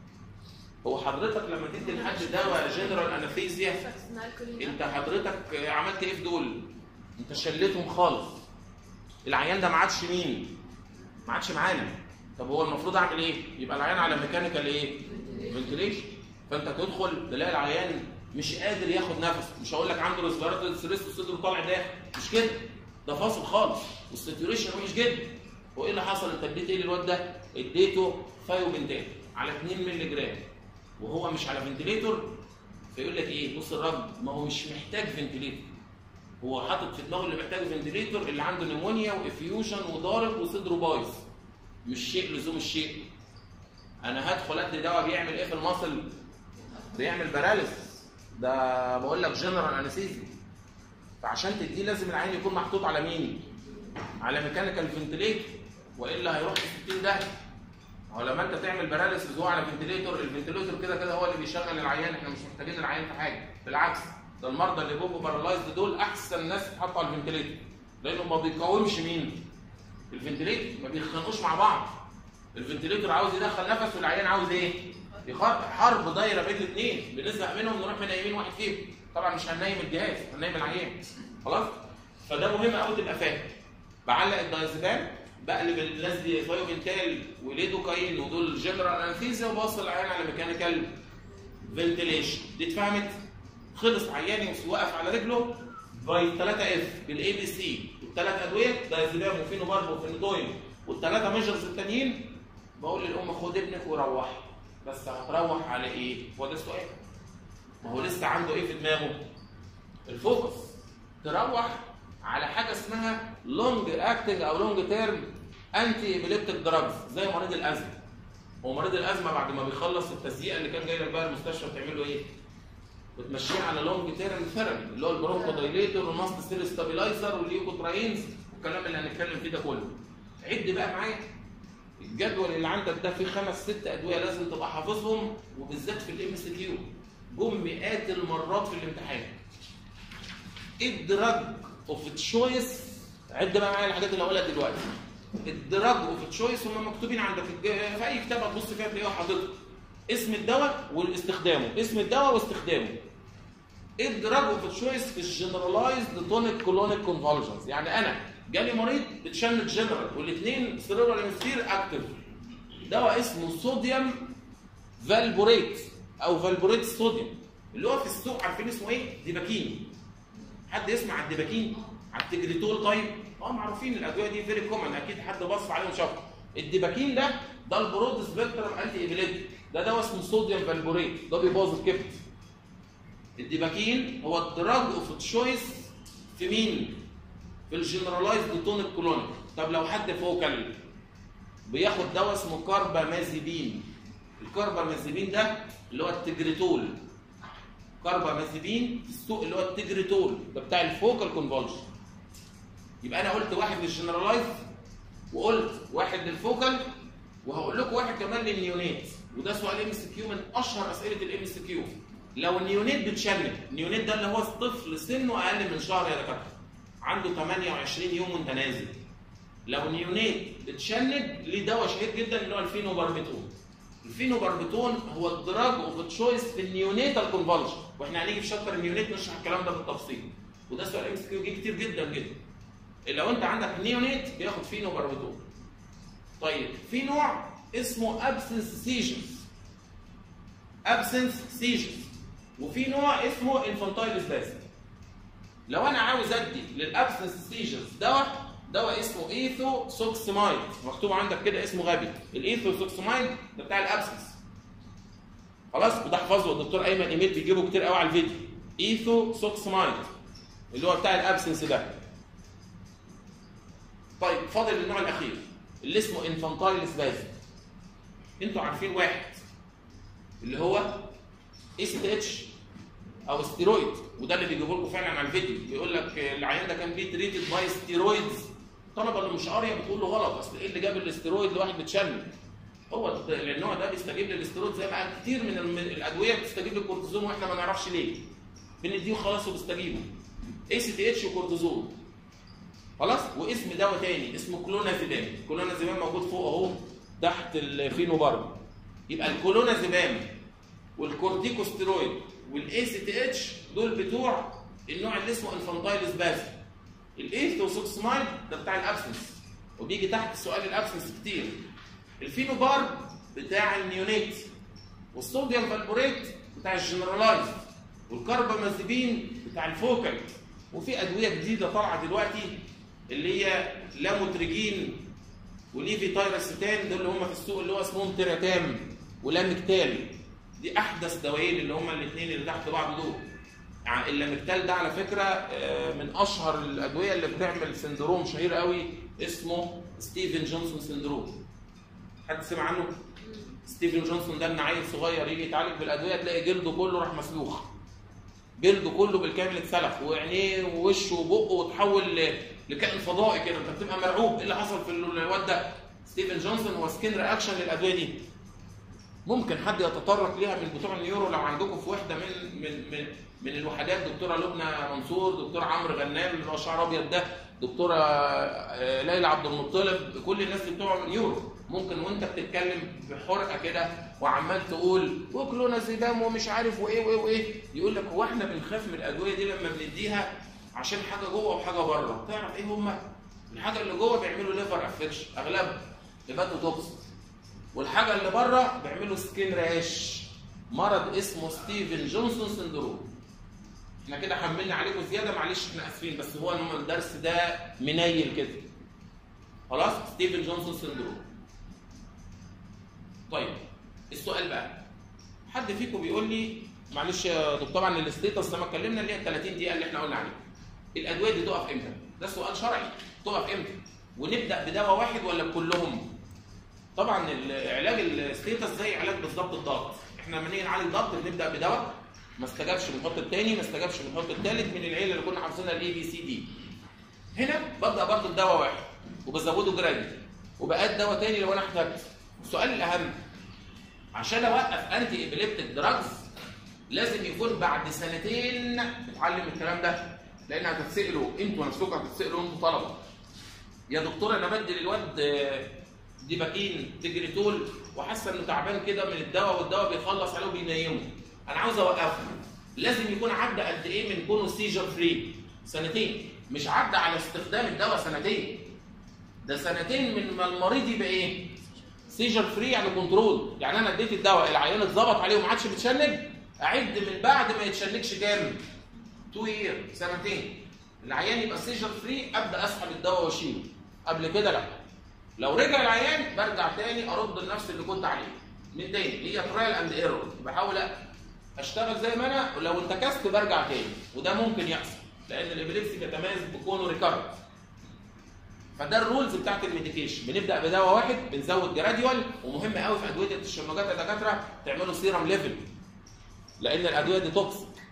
هو حضرتك لما تدي لحد دواء جنرال انستيزيا انت حضرتك عملت ايه في دول؟ انت شلتهم خالص العيان ده ما عادش مين؟ ما عادش معانا طب هو المفروض اعمل ايه؟ يبقى العيان على ميكانيكال ايه؟ فنتليشن فانت تدخل تلاقي العيان مش قادر ياخد نفس مش هقول لك عنده ريسبيراتوري ستريس وصدره طالع داخل مش كده ده فاصل خالص والساتوريشن وحش جدا هو ايه اللي حصل انت اديت ايه للواد ده؟ اديته ثايوبنتال على 2 مللي جرام وهو مش على فنتليتور فيقول لك ايه بص الراجل ما هو مش محتاج فنتليتور هو حاطط في دماغه اللي محتاج فنتليتور اللي عنده نيمونيا وافيوجن وضارب وصدره بايظ مش شيء لزوم الشيء انا هدخل ادي دواء بيعمل ايه في المصل بيعمل باراليسيس ده بقول لك جنرال انستيزي فعشان تديه لازم العين يكون محطوط على مين على ميكانيكال فنتليتور والا هيروح في 60 ده هو لما انت تعمل باراليسيس هو على فنتليتور الفنتليتور كده كده هو اللي بيشغل العيان احنا مش محتاجين العيان في حاجه بالعكس ده المرضى اللي بيبقوا بارالايزد دول احسن ناس تتحطوا على الفنتليتور لانه ما بيقاومش مين الفنتليتور ما بيتخانقوش مع بعض الفنتليتور عاوز يدخل نفس والعيان عاوز ايه يخرب حرب دايره بين الاثنين بنزهق منهم نروح منيمين واحد فيهم طبعا مش هننيم الجهاز هننيم العيان خلاص فده مهم قوي تبقى فاهم بعلق الدايزيبام بقلب الناس دي ثايوبنتال وليدوكاين ودول جنرال انستيزيا وبوصل العيان على ميكانيكال فنتليشن دي اتفهمت خلص عياني وقف على رجله باي 3 اف بالاي بي سي والثلاث ادويه دايزيبام وفينوبارب وفينودوين والثلاثه ميجرز التانيين بقول للام خد ابنك وروحي بس هتروح على ايه؟ هو ده السؤال ما هو لسه عنده ايه في دماغه؟ الفوكس تروح على حاجه اسمها لونج اكتنج او لونج تيرم انتي ابيليبتيك دراجز زي مريض الازمه هو مريض الازمه بعد ما بيخلص التزييق اللي كان جاي لك بقى المستشفى بتعمل له ايه؟ بتمشيه على لونج تيرم ثيرابي اللي هو البرونكو دايليتور والماست ستيل ستابيلايزر والليوكوتراينز والكلام اللي هنتكلم فيه ده كله عد بقى معايا الجدول اللي عندك ده فيه خمس ست ادويه لازم تبقى حافظهم وبالذات في الام سي كيو جم مئات المرات في الامتحان الدراج اوف تشويس عد بقى معايا الحاجات اللي هقولها دلوقتي الدراج اوف تشويس هم مكتوبين عندك في الج- في اي كتاب هتبص فيها تلاقيها حاططها اسم الدواء واستخدامه اسم الدواء واستخدامه ايه الدراج اوف تشويس في الجنرالايزد تونيك كولونيك كونفولجنز يعني انا جالي مريض بتشنج جنرال والاثنين سيريبرال هيمسفير اكتف دواء اسمه صوديوم فالبوريت او فالبوريت صوديوم اللي هو في السوق عارفين اسمه ايه؟ ديباكين حد يسمع عن الديباكين على التجريتول طيب اه معروفين الادويه دي فيري كومن اكيد حد بص عليهم شافه الديباكين ده ده البرود سبيكترم انتي ايبيليتيك ده دواء اسمه صوديوم فالبوريت ده بيبوظ الكبد الديباكين هو الدراج اوف تشويس في مين؟ في الجنرالايزد تونيك كولونيك طب لو حد فوكال بياخد دواء اسمه كاربامازيبين الكاربامازيبين ده اللي هو التجريتول كاربامازيبين في السوق اللي هو التجريتول ده بتاع الفوكال كونفولجن يبقى انا قلت واحد للجنرالايز وقلت واحد للفوكال وهقول لكم واحد كمان للنيونيت وده سؤال ام اس كيو من اشهر اسئله الام اس كيو لو النيونيت بتشنج النيونيت ده اللي هو طفل سنه اقل من شهر يا دكاتره عنده 28 يوم وانت نازل لو نيونيت بتشنج ليه دواء شهير جدا اللي هو الفينوباربيتون الفينوباربيتون هو الدراج اوف تشويس في النيونيتال كونفولجن واحنا هنيجي في شابتر النيونيت نشرح الكلام ده بالتفصيل وده سؤال ام اس كيو جه كتير جدا جدا لو انت عندك نيونيت بياخد فينوباربيتون طيب في نوع اسمه ابسنس سيجنز ابسنس سيجنز وفي نوع اسمه انفانتايل سباسم لو انا عاوز ادي للابسنس سيجنز دواء دواء اسمه ايثو سوكسمايد مكتوب عندك كده اسمه غبي الايثو سوكسمايد ده بتاع الابسنس خلاص وده احفظه الدكتور ايمن ايميل بيجيبه كتير قوي على الفيديو ايثو سوكسمايد اللي هو بتاع الابسنس ده طيب فاضل النوع الاخير اللي اسمه انفانتايل سبازم انتوا عارفين واحد اللي هو اي سي تي اتش او ستيرويد وده اللي بيجيبوا لكم فعلا على الفيديو بيقول لك العيان ده كان بيه تريتد باي ستيرويدز الطلبه اللي مش قاريه بتقول له غلط اصل ايه اللي جاب الاستيرويد لواحد بتشنج هو النوع ده بيستجيب للاستيرويد زي ما قال كتير من الم- الادويه بتستجيب للكورتيزون واحنا ما نعرفش ليه بنديه خلاص وبيستجيبوا اي سي تي اتش وكورتيزون خلاص واسم دواء تاني اسمه كلونازيبام كلونازيبام موجود فوق اهو تحت الفينوبارب يبقى الكلونازيبام والكورتيكوستيرويد والاي سي تي اتش دول بتوع النوع اللي اسمه انفانتايل سبازم الايثوسوكسمايد ده بتاع الابسنس وبيجي تحت سؤال الابسنس كتير الفينوبارب بتاع النيونيت والصوديوم فالبوريت بتاع الجنرالايز والكربامازيبين بتاع الفوكال وفي ادويه جديده طالعه دلوقتي اللي هي لاموتريجين وليفي تايرستان دول اللي هم في السوق اللي هو اسمهم تيراتام ولامكتال دي احدث دوايين اللي هم الاثنين اللي تحت بعض دول يعني اللامكتال ده على فكره آه، من اشهر الادويه اللي بتعمل سندروم شهير قوي اسمه ستيفن جونسون سندروم حد سمع عنه ستيفن جونسون ده ان عيل صغير يجي يتعالج بالادويه تلاقي جلده كله راح مسلوخ جلده كله بالكامل اتسلخ وعينيه ووشه وبقه وتحول ل- لكائن فضائي كده انت بتبقى مرعوب ايه اللي حصل في الواد ده ستيفن جونسون هو سكين رياكشن للادويه دي ممكن حد يتطرق ليها من بتوع النيورو لو عندكم في وحده من من من من الوحدات دكتوره لبنى منصور دكتور عمرو غنام اللي هو شعر ابيض ده دكتوره آه، ليلى عبد المطلب كل الناس اللي بتوع نيورو ممكن وانت بتتكلم بحرقه كده وعمال تقول وكلونازيبام ومش عارف وايه وايه وايه يقول لك هو احنا بنخاف من الادويه دي لما بنديها عشان حاجه جوه وحاجه بره تعرف ايه هما الحاجه اللي جوه بيعملوا ليفر افكشن اغلبها هيباتوتوكسين والحاجه اللي بره بيعملوا سكين راش مرض اسمه ستيفن جونسون سندروم احنا كده حملنا عليكم زياده معلش احنا اسفين بس هو إنما الدرس ده منيل كده خلاص ستيفن جونسون سندروم طيب السؤال بقى حد فيكم بيقول لي معلش يا دكتور طبعا الاستيتس زي ما اتكلمنا اللي هي 30 دقيقه اللي احنا قلنا عليها الادويه دي تقف امتى ده سؤال شرعي تقف امتى ونبدا بدواء واحد ولا بكلهم طبعا العلاج الستيتس زي علاج بالظبط الضغط احنا لما نيجي نعالج ضغط بنبدا بدواء ما استجابش بنحط الثاني ما استجابش بنحط الثالث من العيله اللي كنا حافظينها الاي بي سي دي هنا ببدا برضه بدواء واحد وبزوده جرادي وبقاد دواء تاني لو انا احتجت السؤال الاهم عشان اوقف انتي ابيليبتيك دراجز لازم يكون بعد سنتين بتعلم الكلام ده لان هتتسالوا انتوا نفسكم هتتسالوا انتوا طلبه يا دكتور انا بدي للواد آه، ديباكين تجريتول وحاسه انه تعبان كده من الدواء والدواء بيخلص عليه وبينيمه انا عاوز اوقفه لازم يكون عدى قد ايه من كونه سيجر فري سنتين مش عدى على استخدام الدواء سنتين ده سنتين من ما المريض يبقى ايه سيجر فري يعني كنترول يعني انا اديت الدواء العيان اتظبط عليه وما عادش بتشنج اعد من بعد ما يتشنجش كام 2 يير سنتين العيان يبقى سيجر فري ابدا اسحب الدواء واشيله قبل كده لا لو رجع العيان برجع تاني ارد النفس اللي كنت عليه من تاني هي ترايل اند ايرور بحاول اشتغل زي ما انا ولو انتكست برجع تاني وده ممكن يحصل لان الابيليبسي بيتميز بكونه ريكارد فده الرولز بتاعت الميديكيشن بنبدا بدواء واحد بنزود جراديوال ومهم قوي في ادويه التشنجات يا دكاتره تعملوا سيرم ليفل لان الادويه دي توكسيك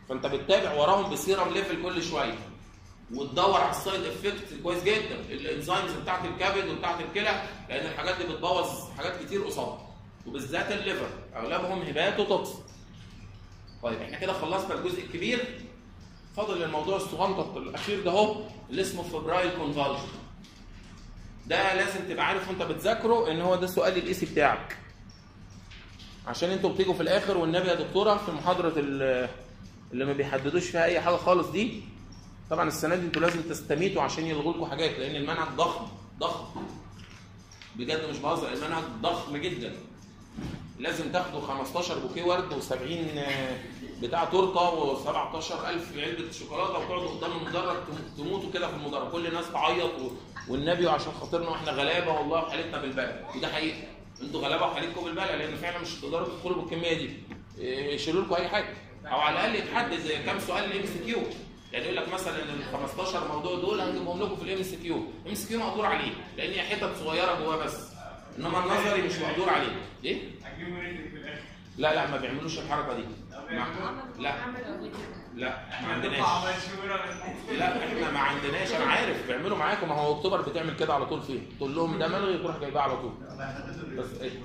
فانت بتتابع وراهم بسيرم ليفل كل شويه وتدور على السايد افكت كويس جدا الانزيمز بتاعت الكبد وبتاعت الكلى لان الحاجات دي بتبوظ حاجات كتير قصادها وبالذات الليفر اغلبهم هيباتوتوكسيك طيب احنا كده خلصنا الجزء الكبير فاضل الموضوع الصغنطط الاخير ده اهو اللي اسمه فبرايل كونفالجن ده لازم تبقى عارف وانت بتذاكره ان هو ده سؤال الايسي بتاعك عشان انتوا بتيجوا في الاخر والنبي يا دكتوره في محاضره ال- اللي ما بيحددوش فيها اي حاجه خالص دي طبعا السنه دي انتوا لازم تستميتوا عشان يلغوا لكم حاجات لان المنهج ضخم ضخم بجد مش بهزر المنهج ضخم جدا لازم تاخدوا 15 بوكيه ورد و70 بتاع تورته و17000 علبه شوكولاته وتقعدوا قدام المدرج تم- تموتوا كده في المدرج كل الناس تعيط و... والنبي عشان خاطرنا واحنا غلابه والله وحالتنا بالبلد وده حقيقه انتوا غلابه وحالتكم بالبلد لان فعلا مش هتقدروا تدخلوا بالكميه دي إيه، يشيلوا لكم اي حاجه او على الاقل يتحدد زي كام سؤال الام سي كيو يعني يقول لك مثلا ال 15 موضوع دول هنجيبهم لكم في الام سي كيو الام سي كيو مقدور عليه لان هي حتت صغيره جواه بس انما النظري مش مقدور عليه ايه؟ هتجيبوا ريتنج في الاخر لا لا ما بيعملوش الحركه دي ما- لا لا ما عندناش لا احنا ما عندناش انا عارف بيعملوا معاكم ما هو اكتوبر بتعمل كده على طول فين تقول لهم ده ملغي تروح جايباه على طول بس ايه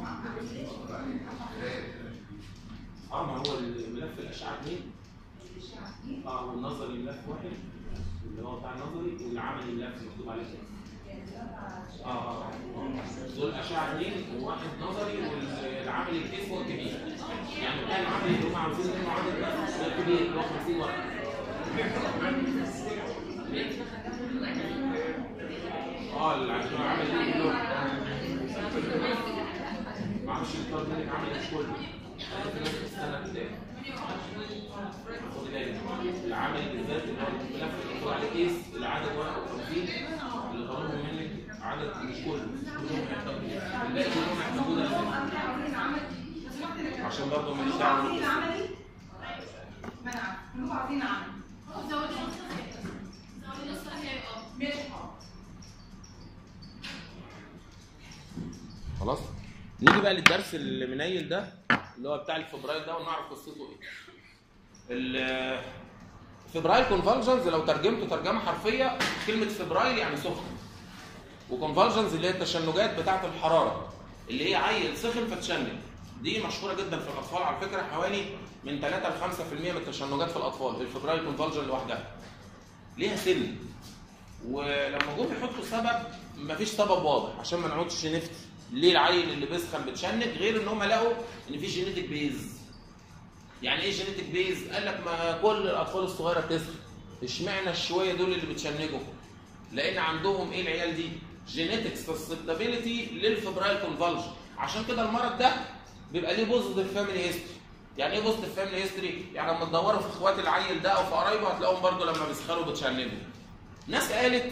اه ما هو الملف الاشعه اثنين اه والنظري ملف واحد اللي هو بتاع النظري والعملي ملف مكتوب عليه كده اه اه دول اشعه اثنين وواحد نظري والعملي الكيس هو الكبير يعني بتاع العملي اللي هم عاوزين منه عدد بس ده الكبير اللي هو 50 ورقه اه العشان عمل ايه كله ما اعرفش الطالب منك عمل ايه كله في ناس بتستنى كده خد بالك العمل بالذات اللي هو الملف اللي مكتوب عليه كيس العدد ورقه 50 اللي طلبوا منك عدد مش كله كلهم هيحتاجوا الباقي كلهم هيحتاجوا ده عشان برضه ماليش دعوه عارفين العملي؟ ما انا عارفه كلكم عارفين العملي زودي نص الحته زودي نص الحته اه ماشي حاضر خلاص نيجي بقى للدرس اللي منيل ده اللي هو بتاع الفبراير ده ونعرف قصته ايه ال- فبرايل كونفالجنز لو ترجمته ترجمه حرفيه كلمه فبرايل يعني سخن وكونفالجنز اللي هي التشنجات بتاعه الحراره اللي هي عيل سخن فتشنج دي مشهوره جدا في الاطفال على فكره حوالي من 3 ل 5% من التشنجات في الاطفال الفبرايل كونفالجن لوحدها ليها سن ولما جم يحطوا سبب مفيش سبب واضح عشان ما نقعدش نفتي ليه العيل اللي بيسخن بتشنج غير ان هم لقوا ان في جينيتك بيز يعني ايه جينيتك بيز قال لك ما كل الاطفال الصغيره بتسخن اشمعنى الشويه دول اللي بتشنجوا لان عندهم ايه العيال دي جينيتك سسبتابيلتي للفبرايل كونفالجن عشان كده المرض ده بيبقى ليه بوزيتيف فاميلي هيستوري يعني ايه بوزيتيف فاميلي هيستوري يعني لما تدوروا في اخوات العيل ده او في قرايبه هتلاقوهم برضو لما بيسخنوا بتشنجوا ناس قالت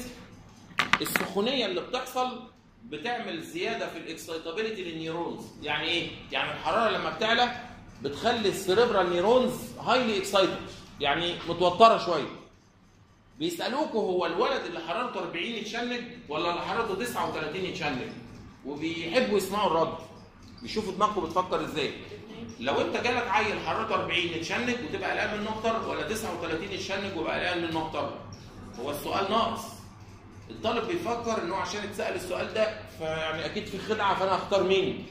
السخونيه اللي بتحصل بتعمل زياده في الاكسايتابيلتي للنيورونز يعني ايه يعني الحراره لما بتعلى بتخلي السيريبرال نيورونز هايلي اكسايتد يعني متوتره شويه بيسالوكوا هو الولد اللي حرارته 40 يتشنج ولا اللي حرارته 39 يتشنج وبيحبوا يسمعوا الرد بيشوفوا دماغكم بتفكر ازاي لو انت جالك عيل حرارته 40 يتشنج وتبقى قلقان منه اكتر ولا 39 يتشنج وبقى قلقان منه اكتر هو السؤال ناقص الطالب بيفكر انه عشان اتسال السؤال ده فيعني اكيد في خدعه فانا هختار مين؟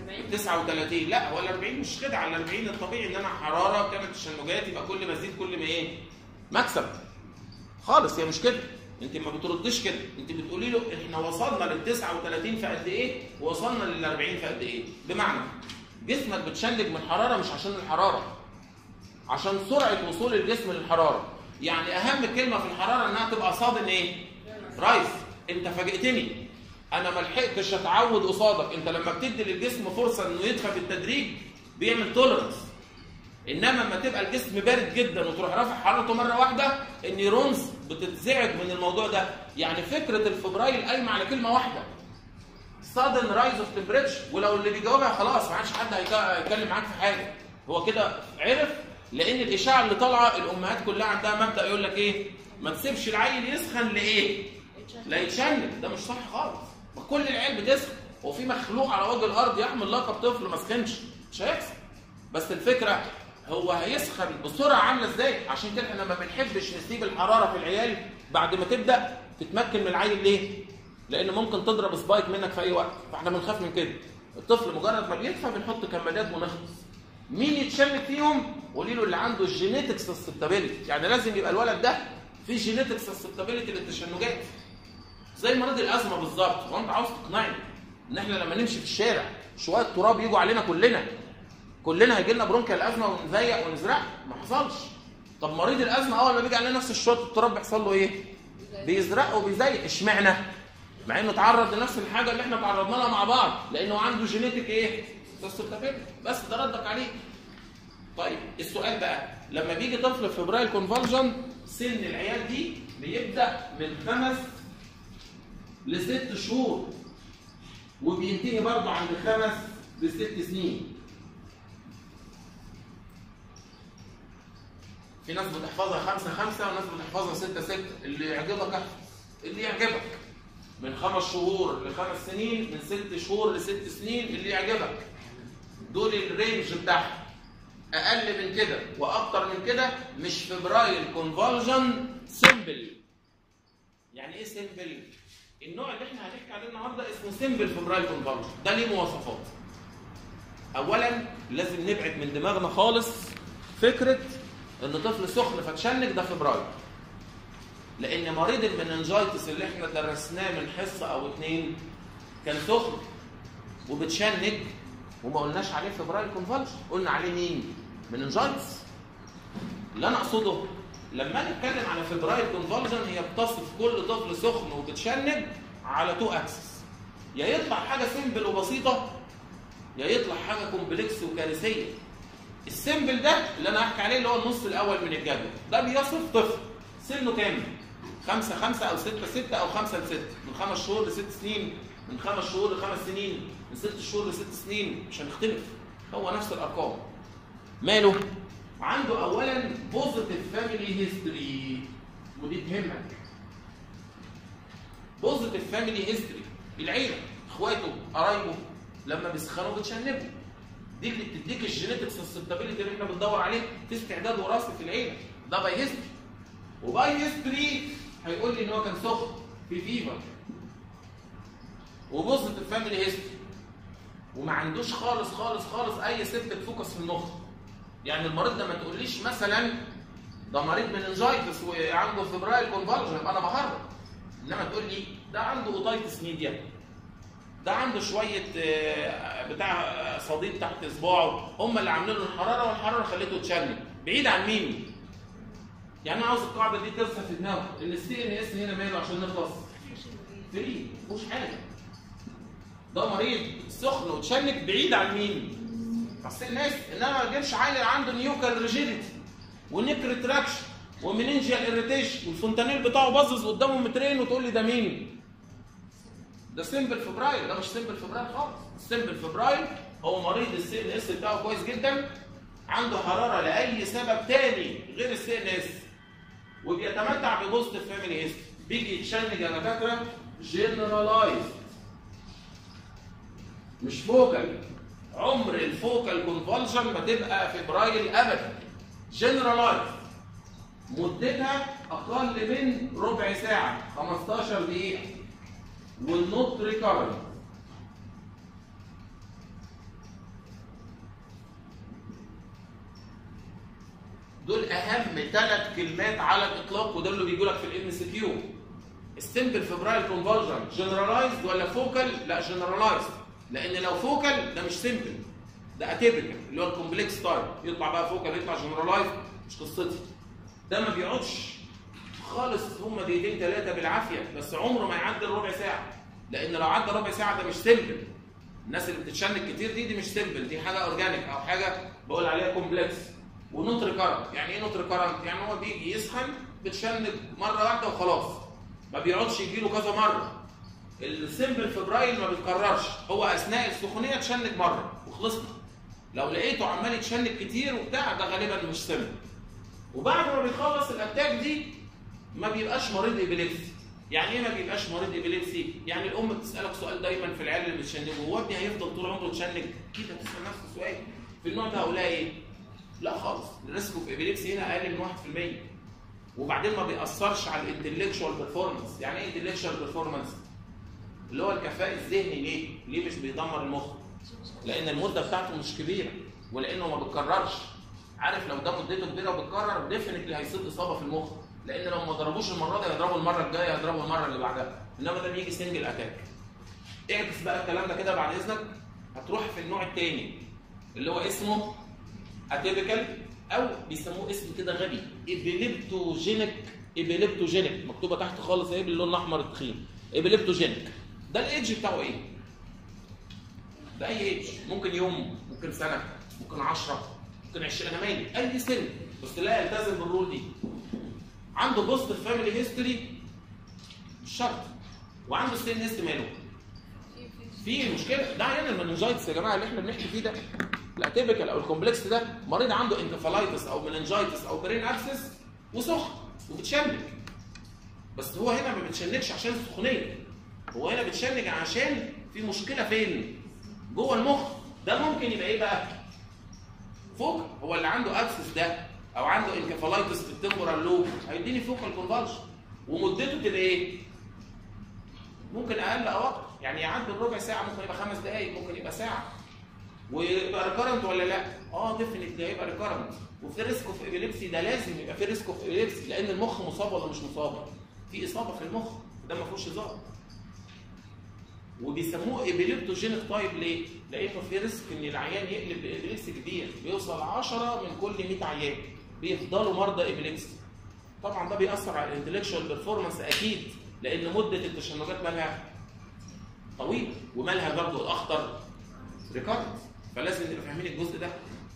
39 لا هو ال 40 مش خدعه ال 40 الطبيعي ان انا حراره بتعمل تشنجات يبقى كل ما ازيد كل ما ايه؟ مكسب خالص هي مش كده انت ما بتردش كده انت بتقولي له احنا وصلنا لل 39 في قد ايه ووصلنا لل 40 في قد ايه بمعنى جسمك بتشنج من حراره مش عشان الحراره عشان سرعه وصول الجسم للحراره يعني اهم كلمه في الحراره انها تبقى صادن ايه رايس انت فاجئتني انا ما لحقتش اتعود قصادك انت لما بتدي للجسم فرصه انه يدفى بالتدريج بيعمل تولرنس انما لما تبقى الجسم بارد جدا وتروح رافع حرارته مره واحده النيرونز بتتزعج من الموضوع ده يعني فكره الفبرايل قايمه على كلمه واحده sudden rise of temperature ولو اللي بيجاوبها خلاص ما عادش حد هيك- هيتكلم معاك في حاجه هو كده عرف لان الاشاعه اللي طالعه الامهات كلها عندها مبدا يقول لك ايه ما تسيبش العيل يسخن لايه لا يتشنج ده مش صح خالص ما كل العيال بتسخن هو في مخلوق على وجه الارض يحمل لقب طفل ما سخنش مش هيحصل بس الفكره هو هيسخن بسرعه عامله ازاي عشان كده احنا ما بنحبش نسيب الحراره في العيال بعد ما تبدا تتمكن من العيل ليه لان ممكن تضرب سبايك منك في اي وقت فاحنا بنخاف من كده الطفل مجرد ما بيدفى بنحط كمادات ونخلص مين يتشنج فيهم قولي له اللي عنده الجينيتك سسبتابيلتي يعني لازم يبقى الولد ده فيه جينيتك سسبتابيلتي للتشنجات زي مريض الازمه بالظبط هو انت عاوز تقنعني ان احنا لما نمشي في الشارع شويه تراب يجوا علينا كلنا كلنا هيجي لنا برونكا الازمه ونزيق ونزرع ما حصلش طب مريض الازمه اول ما بيجي عليه نفس الشويه التراب بيحصل له ايه بيزرق وبيزيق اشمعنى مع انه اتعرض لنفس الحاجه اللي احنا تعرضنا لها مع بعض لانه عنده جينيتك ايه سسبتابيلتي بس ده ردك عليه طيب السؤال بقى لما بيجي طفل فبرايل كونفالجن سن العيال دي بيبدا من خمس لست شهور وبينتهي برضه عند خمس لست سنين في ناس بتحفظها خمسة خمسة وناس بتحفظها ستة ستة اللي يعجبك احفظ اللي يعجبك من خمس شهور لخمس سنين من ست شهور لست سنين اللي يعجبك دول الرينج بتاعهم اقل من كده واكتر من كده مش فبرايل كونفالجن سيمبل يعني ايه سيمبل النوع اللي احنا هنحكي عليه النهارده اسمه سيمبل فبرايل كونفالجن ده ليه مواصفات اولا لازم نبعد من دماغنا خالص فكره ان طفل سخن فتشنج ده فبرايل لان مريض المننجايتس اللي احنا درسناه من حصه او اتنين كان سخن وبتشنج وما قلناش عليه فبرايل كونفالجن قلنا عليه مين مننجايتس اللي انا اقصده لما نتكلم على فبرايل كونفالجن هي بتصف كل طفل سخن وبتشنج على تو اكسس يا يطلع حاجه سيمبل وبسيطه يا يطلع حاجه كومبلكس وكارثيه السيمبل ده اللي انا هحكي عليه اللي هو النص الاول من الجدول ده بيصف طفل سنه كام خمسة خمسة أو ستة ستة أو خمسة لستة من خمس شهور لست سنين من خمس شهور لخمس سنين من ست شهور لست سنين مش هنختلف هو نفس الأرقام ماله؟ عنده أولا بوزيتيف فاميلي هيستوري ودي تهمك بوزيتيف فاميلي هيستوري العيلة إخواته قرايبه لما بيسخنوا بتشنبوا دي اللي بتديك الجينيتك سسبتابيلتي اللي احنا بندور عليه في استعداد وراثي في العيله ده باي هيستوري وباي هيستوري هيقول لي ان هو كان سخن في فيفر وبوزيتيف فاميلي هيستوري وما عندوش خالص خالص خالص اي سيبتك فوكس في المخ يعني المريض ده ما تقوليش مثلا ده مريض مننجايتس وعنده فبرايل كونفالجن يبقى انا بهرب انما تقول لي ده عنده اوتايتس ميديا ده عنده شويه آه، بتاع آه، صديد تحت اصبعه هم اللي عاملين له الحراره والحراره خليته يتشنج بعيد عن مين؟ يعني انا عاوز القاعده دي ترسم في دماغك ان السي ان اس هنا ماله عشان نخلص فري مفيهوش حاجه ده مريض سخن وتشنج بعيد عن مين؟ اصل الناس انما ما تجيبش عيل عنده نيوكال ريجيديتي ونيك ريتراكشن ومننجيال اريتيشن والفونتانيل بتاعه باظظ قدامه مترين وتقول لي ده مين؟ ده سيمبل فبرايل ده مش سيمبل فبرايل خالص السيمبل فبرايل هو مريض السي ان اس بتاعه كويس جدا عنده حراره لاي سبب تاني غير السي ان اس وبيتمتع ببوزيتيف فاميلي هيستوري بيجي يتشنج يا دكاتره جنرالايز مش فوكال عمر الفوكال كونفالجن ما تبقى فبرايل ابدا جنرالايز مدتها اقل من ربع ساعه 15 دقيقه والنوت ريكارنت دول اهم ثلاث كلمات على الاطلاق وده اللي بيجوا لك في الام سي كيو السمبل فبرايل كونفرجن جنرالايزد ولا فوكال لا جنرالايزد لان لو فوكال ده مش سمبل ده اتيبيكال اللي هو الكومبلكس تايب يطلع بقى فوكال يطلع جنرالايزد مش قصتي ده ما بيقعدش خالص هم دقيقتين ثلاثه بالعافيه بس عمره ما يعدي الربع ساعه لان لو عدى ربع ساعه ده مش سمبل الناس اللي بتتشنج كتير دي دي مش سمبل دي حاجه اورجانيك او حاجه بقول عليها كومبلكس ونوت ريكارنت يعني ايه نوت ريكارنت يعني هو بيجي يسخن بتشنج مره واحده وخلاص ما بيقعدش يجي له كذا مره السمبل فبرايل ما بيتكررش هو اثناء السخونيه تشنج مره وخلصنا لو لقيته عمال يتشنج كتير وبتاع ده غالبا مش سمبل وبعد ما بيخلص الاتاك دي ما بيبقاش مريض ابيليبسي يعني ايه ما بيبقاش مريض ابيليبسي يعني الام بتسالك سؤال دايما في العيال اللي بتشنجوا هو ابني هيفضل طول عمره يتشنج كده بتسال نفس السؤال في النوع ده هقولها ايه لا خالص الريسك اوف ابيليبسي هنا اقل من 1% وبعدين ما بيأثرش على الانتلكشوال بيرفورمانس يعني ايه انتلكشوال بيرفورمانس اللي هو الكفاءة الذهني ليه ليه مش بيدمر المخ لان المده بتاعته مش كبيره ولانه ما بيتكررش عارف لو ده مدته كبيره وبيتكرر ديفنتلي هيصيب اصابه في المخ لان لو ما ضربوش المره دي هيضربوا المره الجايه هيضربوا المره اللي بعدها انما ده بيجي سنجل اتاك اعكس بقى الكلام ده كده بعد اذنك هتروح في النوع الثاني اللي هو اسمه اتيبيكال او بيسموه اسم كده غبي ابيليبتوجينيك ابيليبتوجينيك مكتوبه تحت خالص اهي باللون الاحمر التخين ابيليبتوجينيك ده الايدج بتاعه ايه؟ ده اي ايدج ممكن يوم ممكن سنه ممكن 10 ممكن 20 انا مالي اي سن بس لا يلتزم بالرول دي عنده بوست فاميلي هيستوري مش شرط وعنده ستين هيست ماله في مشكله ده عيان المننجايتس يا جماعه اللي احنا بنحكي فيه ده الاتيبيكال او الكومبلكس ده مريض عنده انكفالايتس او مننجايتس او برين ابسس وسخن وبتشنج بس هو هنا ما بتشنجش عشان السخونيه هو هنا بتشنج عشان في مشكله فين؟ جوه المخ ده ممكن يبقى ايه بقى؟ فوق هو اللي عنده ابسس ده او عنده انكفالايتس في التمبورال لوب هيديني فوكال كونفالشن ومدته تبقى ايه؟ ممكن اقل او اكتر يعني يعدي الربع ساعه ممكن يبقى خمس دقائق ممكن يبقى ساعه ويبقى ريكارنت ولا لا؟ اه ديفنت ده هيبقى ريكارنت وفي ريسك اوف ابيليبسي ده لازم يبقى في ريسك اوف ابيليبسي لان المخ مصاب ولا مش مصاب؟ في اصابه في المخ ده ما فيهوش هزار وبيسموه ابيليبتوجينيك تايب ليه؟ لانه في ريسك ان العيان يقلب بابيليبسي كبير بيوصل 10 من كل 100 عيان بيفضلوا مرضى ابيليبسي طبعا ده بيأثر على الانتلكشوال بيرفورمانس اكيد لان مده التشنجات مالها طويله ومالها برضه الاخطر ريكارد فلازم نبقى فاهمين الجزء ده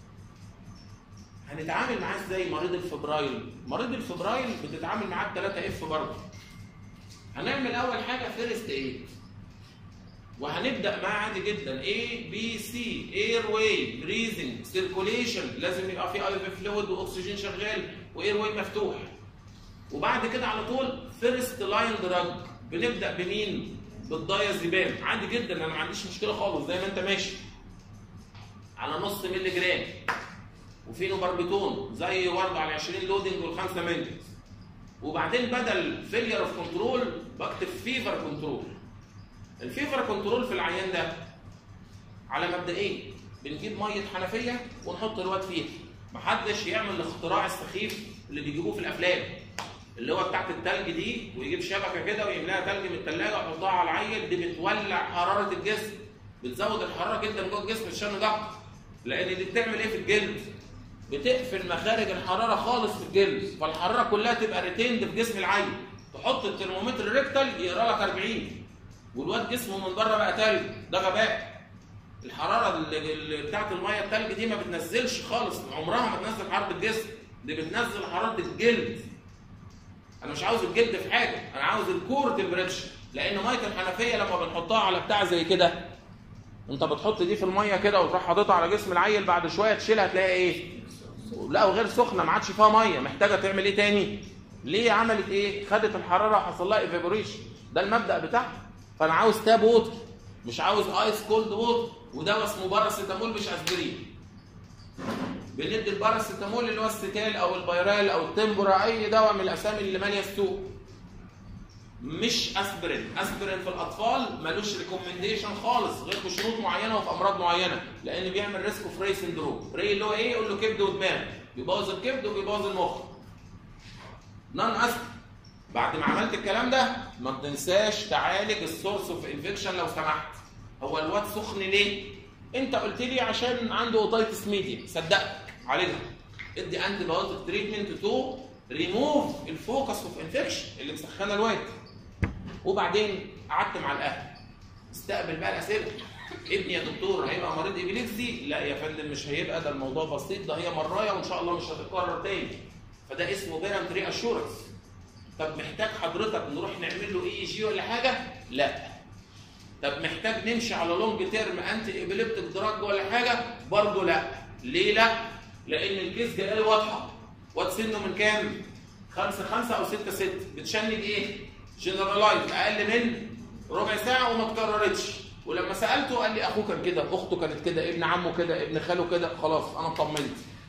هنتعامل معاه ازاي مريض الفبرايل مريض الفبرايل بتتعامل معاه ب 3 اف برضه هنعمل اول حاجه فيرست ايد وهنبدا معاه عادي جدا A B C اير واي بريزنج سيركوليشن لازم يبقى في اي فلويد واكسجين شغال واير واي مفتوح وبعد كده على طول فيرست لاين دراج بنبدا بمين؟ بالدايازيبام عادي جدا انا ما عنديش مشكله خالص زي ما انت ماشي على نص مللي جرام وفينو باربيتون زي برضه على 20 لودنج وال5 مللي وبعدين بدل فيلير اوف كنترول بكتب فيفر كنترول الفيفر كنترول في العيان ده على مبدئين بنجيب ميه حنفيه ونحط الواد فيها محدش يعمل الاختراع السخيف اللي بيجيبوه في الافلام اللي هو بتاعت التلج دي ويجيب شبكه كده ويملاها تلج من الثلاجه ويحطها على العيل دي بتولع حراره الجسم بتزود الحراره جدا جوه الجسم عشان ضغط لان دي بتعمل ايه في الجلد؟ بتقفل مخارج الحراره خالص في الجلد فالحراره كلها تبقى ريتيند في جسم العيل تحط الترمومتر ريكتال يقرا لك 40 والواد جسمه من بره بقى تلج ده غباء الحراره اللي اللي بتاعت الميه التلج دي ما بتنزلش خالص عمرها ما تنزل حراره الجسم دي بتنزل حراره الجلد انا مش عاوز الجلد في حاجه انا عاوز الكور تمبريتشر لان ميه الحنفيه لما بنحطها على بتاع زي كده انت بتحط دي في الميه كده وتروح حاططها على جسم العيل بعد شويه تشيلها تلاقي ايه لا وغير سخنه ما عادش فيها ميه محتاجه تعمل ايه تاني ليه عملت ايه خدت الحراره وحصل لها ايفابوريشن ده المبدا بتاعها فانا عاوز تاب ووتر مش عاوز ايس كولد ووتر ودواء اسمه باراسيتامول مش اسبرين بندي الباراسيتامول اللي هو الستال او البيرال او التمبورا اي دواء من الاسامي اللي ماليه السوق مش اسبرين اسبرين في الاطفال ملوش ريكومنديشن خالص غير في شروط معينه وفي امراض معينه لان بيعمل ريسك اوف ري سندروم ري اللي هو ايه يقول له كبد ودماغ بيبوظ الكبد وبيبوظ المخ نون اسبرين بعد ما عملت الكلام ده ما تنساش تعالج السورس اوف انفكشن لو سمحت هو الواد سخن ليه انت قلت لي عشان عنده اوتايتس ميديا صدقتك عالجها ادي انتي بايوتيك تريتمنت تو ريموف الفوكس اوف انفكشن اللي مسخنه الواد وبعدين قعدت مع الاهل استقبل بقى الاسئله ابني يا دكتور هيبقى مريض ابيليبسي لا يا فندم مش هيبقى ده الموضوع بسيط ده هي مرايه وان شاء الله مش هتتكرر تاني فده اسمه بيرنت ري اشورنس طب محتاج حضرتك نروح نعمل له اي جي ولا حاجه لا طب محتاج نمشي على لونج تيرم انتي ابيليبتيك دراج ولا حاجه برضه لا ليه لا لان الكيس جايه واضحه واد سنه من كام خمسة خمسة أو ستة ستة بتشنج إيه؟ جنرالايز أقل من ربع ساعة وما اتكررتش ولما سألته قال لي أخوه كان كده أخته كانت كده ابن عمه كده ابن خاله كده خلاص أنا اطمنت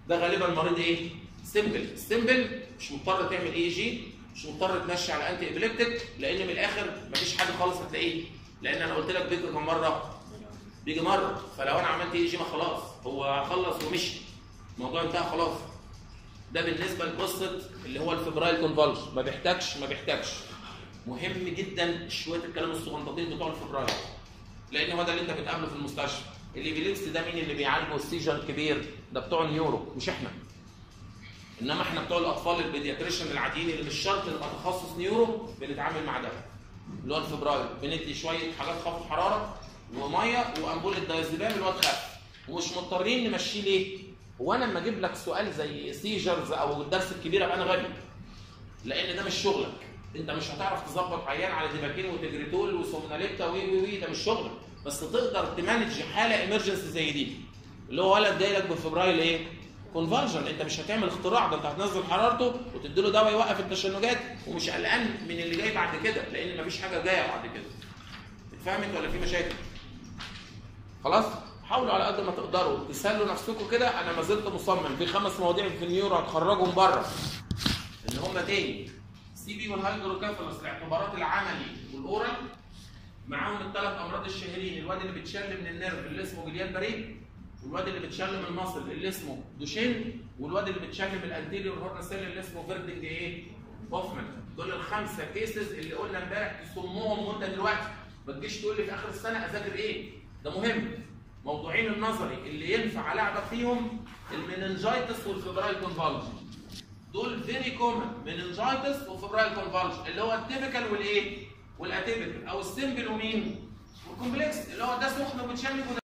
ده غالبا مريض ايه؟ سيمبل السيمبل مش مضطر تعمل اي جي مش مضطر تمشي على انتي ابليبتيك لان من الاخر مفيش حاجه خالص هتلاقيه لان انا قلت لك بيجي كم مره؟ بيجي مره فلو انا عملت اي جي ما خلاص هو خلص ومشي الموضوع انتهى خلاص ده بالنسبه لقصه اللي هو الفبرايل كونفولج ما بيحتاجش ما بيحتاجش مهم جدا شويه الكلام الصغنطاطين بتوع الفبرايل لان هو ده اللي انت بتقابله في المستشفى الابيليبس ده مين اللي بيعالجه السيجر الكبير ده بتوع النيورو مش احنا انما احنا بتوع الاطفال البيدياتريشن العاديين اللي مش شرط نبقى تخصص نيورو بنتعامل مع ده اللي هو الفبرايل بندي شويه حاجات خفض حراره وميه وامبوله دايزيبام اللي هو الخف ومش مضطرين نمشيه ليه؟ هو انا لما اجيب لك سؤال زي سيجرز او الدرس الكبير ابقى انا غبي لان ده مش شغلك انت مش هتعرف تظبط عيان على ديباكين وتجريتول وسومناليبتا وي وي وي ده مش شغلك بس تقدر تمانج حاله ايمرجنسي زي دي اللي هو ولد جاي لك بفبرايل ايه؟ كونفرجن انت مش هتعمل اختراع ده انت هتنزل حرارته وتدي له دواء يوقف التشنجات ومش قلقان من اللي جاي بعد كده لان مفيش حاجه جايه بعد كده اتفهمت ولا في مشاكل؟ خلاص؟ حاولوا على قد ما تقدروا تسلوا نفسكم كده انا ما زلت مصمم في خمس مواضيع في النيورو هتخرجهم بره اللي هم تاني سي بي والهيدروكافلس الاعتبارات العملي والاورال معاهم الثلاث امراض الشهيرين الواد اللي بيتشل من النيرف اللي اسمه جليان بريد والواد اللي بيتشل من المصل اللي اسمه دوشين والواد اللي بيتشل من الانتيريور هورن سيل اللي اسمه فيردنج ايه؟ هوفمان دول الخمسه كيسز اللي قلنا امبارح تصمهم وانت دلوقتي ما تجيش تقول لي في اخر السنه اذاكر ايه؟ ده مهم موضوعين النظري اللي ينفع العبك فيهم المننجايتس والفبرايل كونفالجن دول فيري كومن مننجايتس وفبرايل كونفالجن اللي هو التيبيكال والايه؟ والاتيبيكال او السيمبل ومين؟ والكومبلكس اللي هو ده سخن وبتشنج وده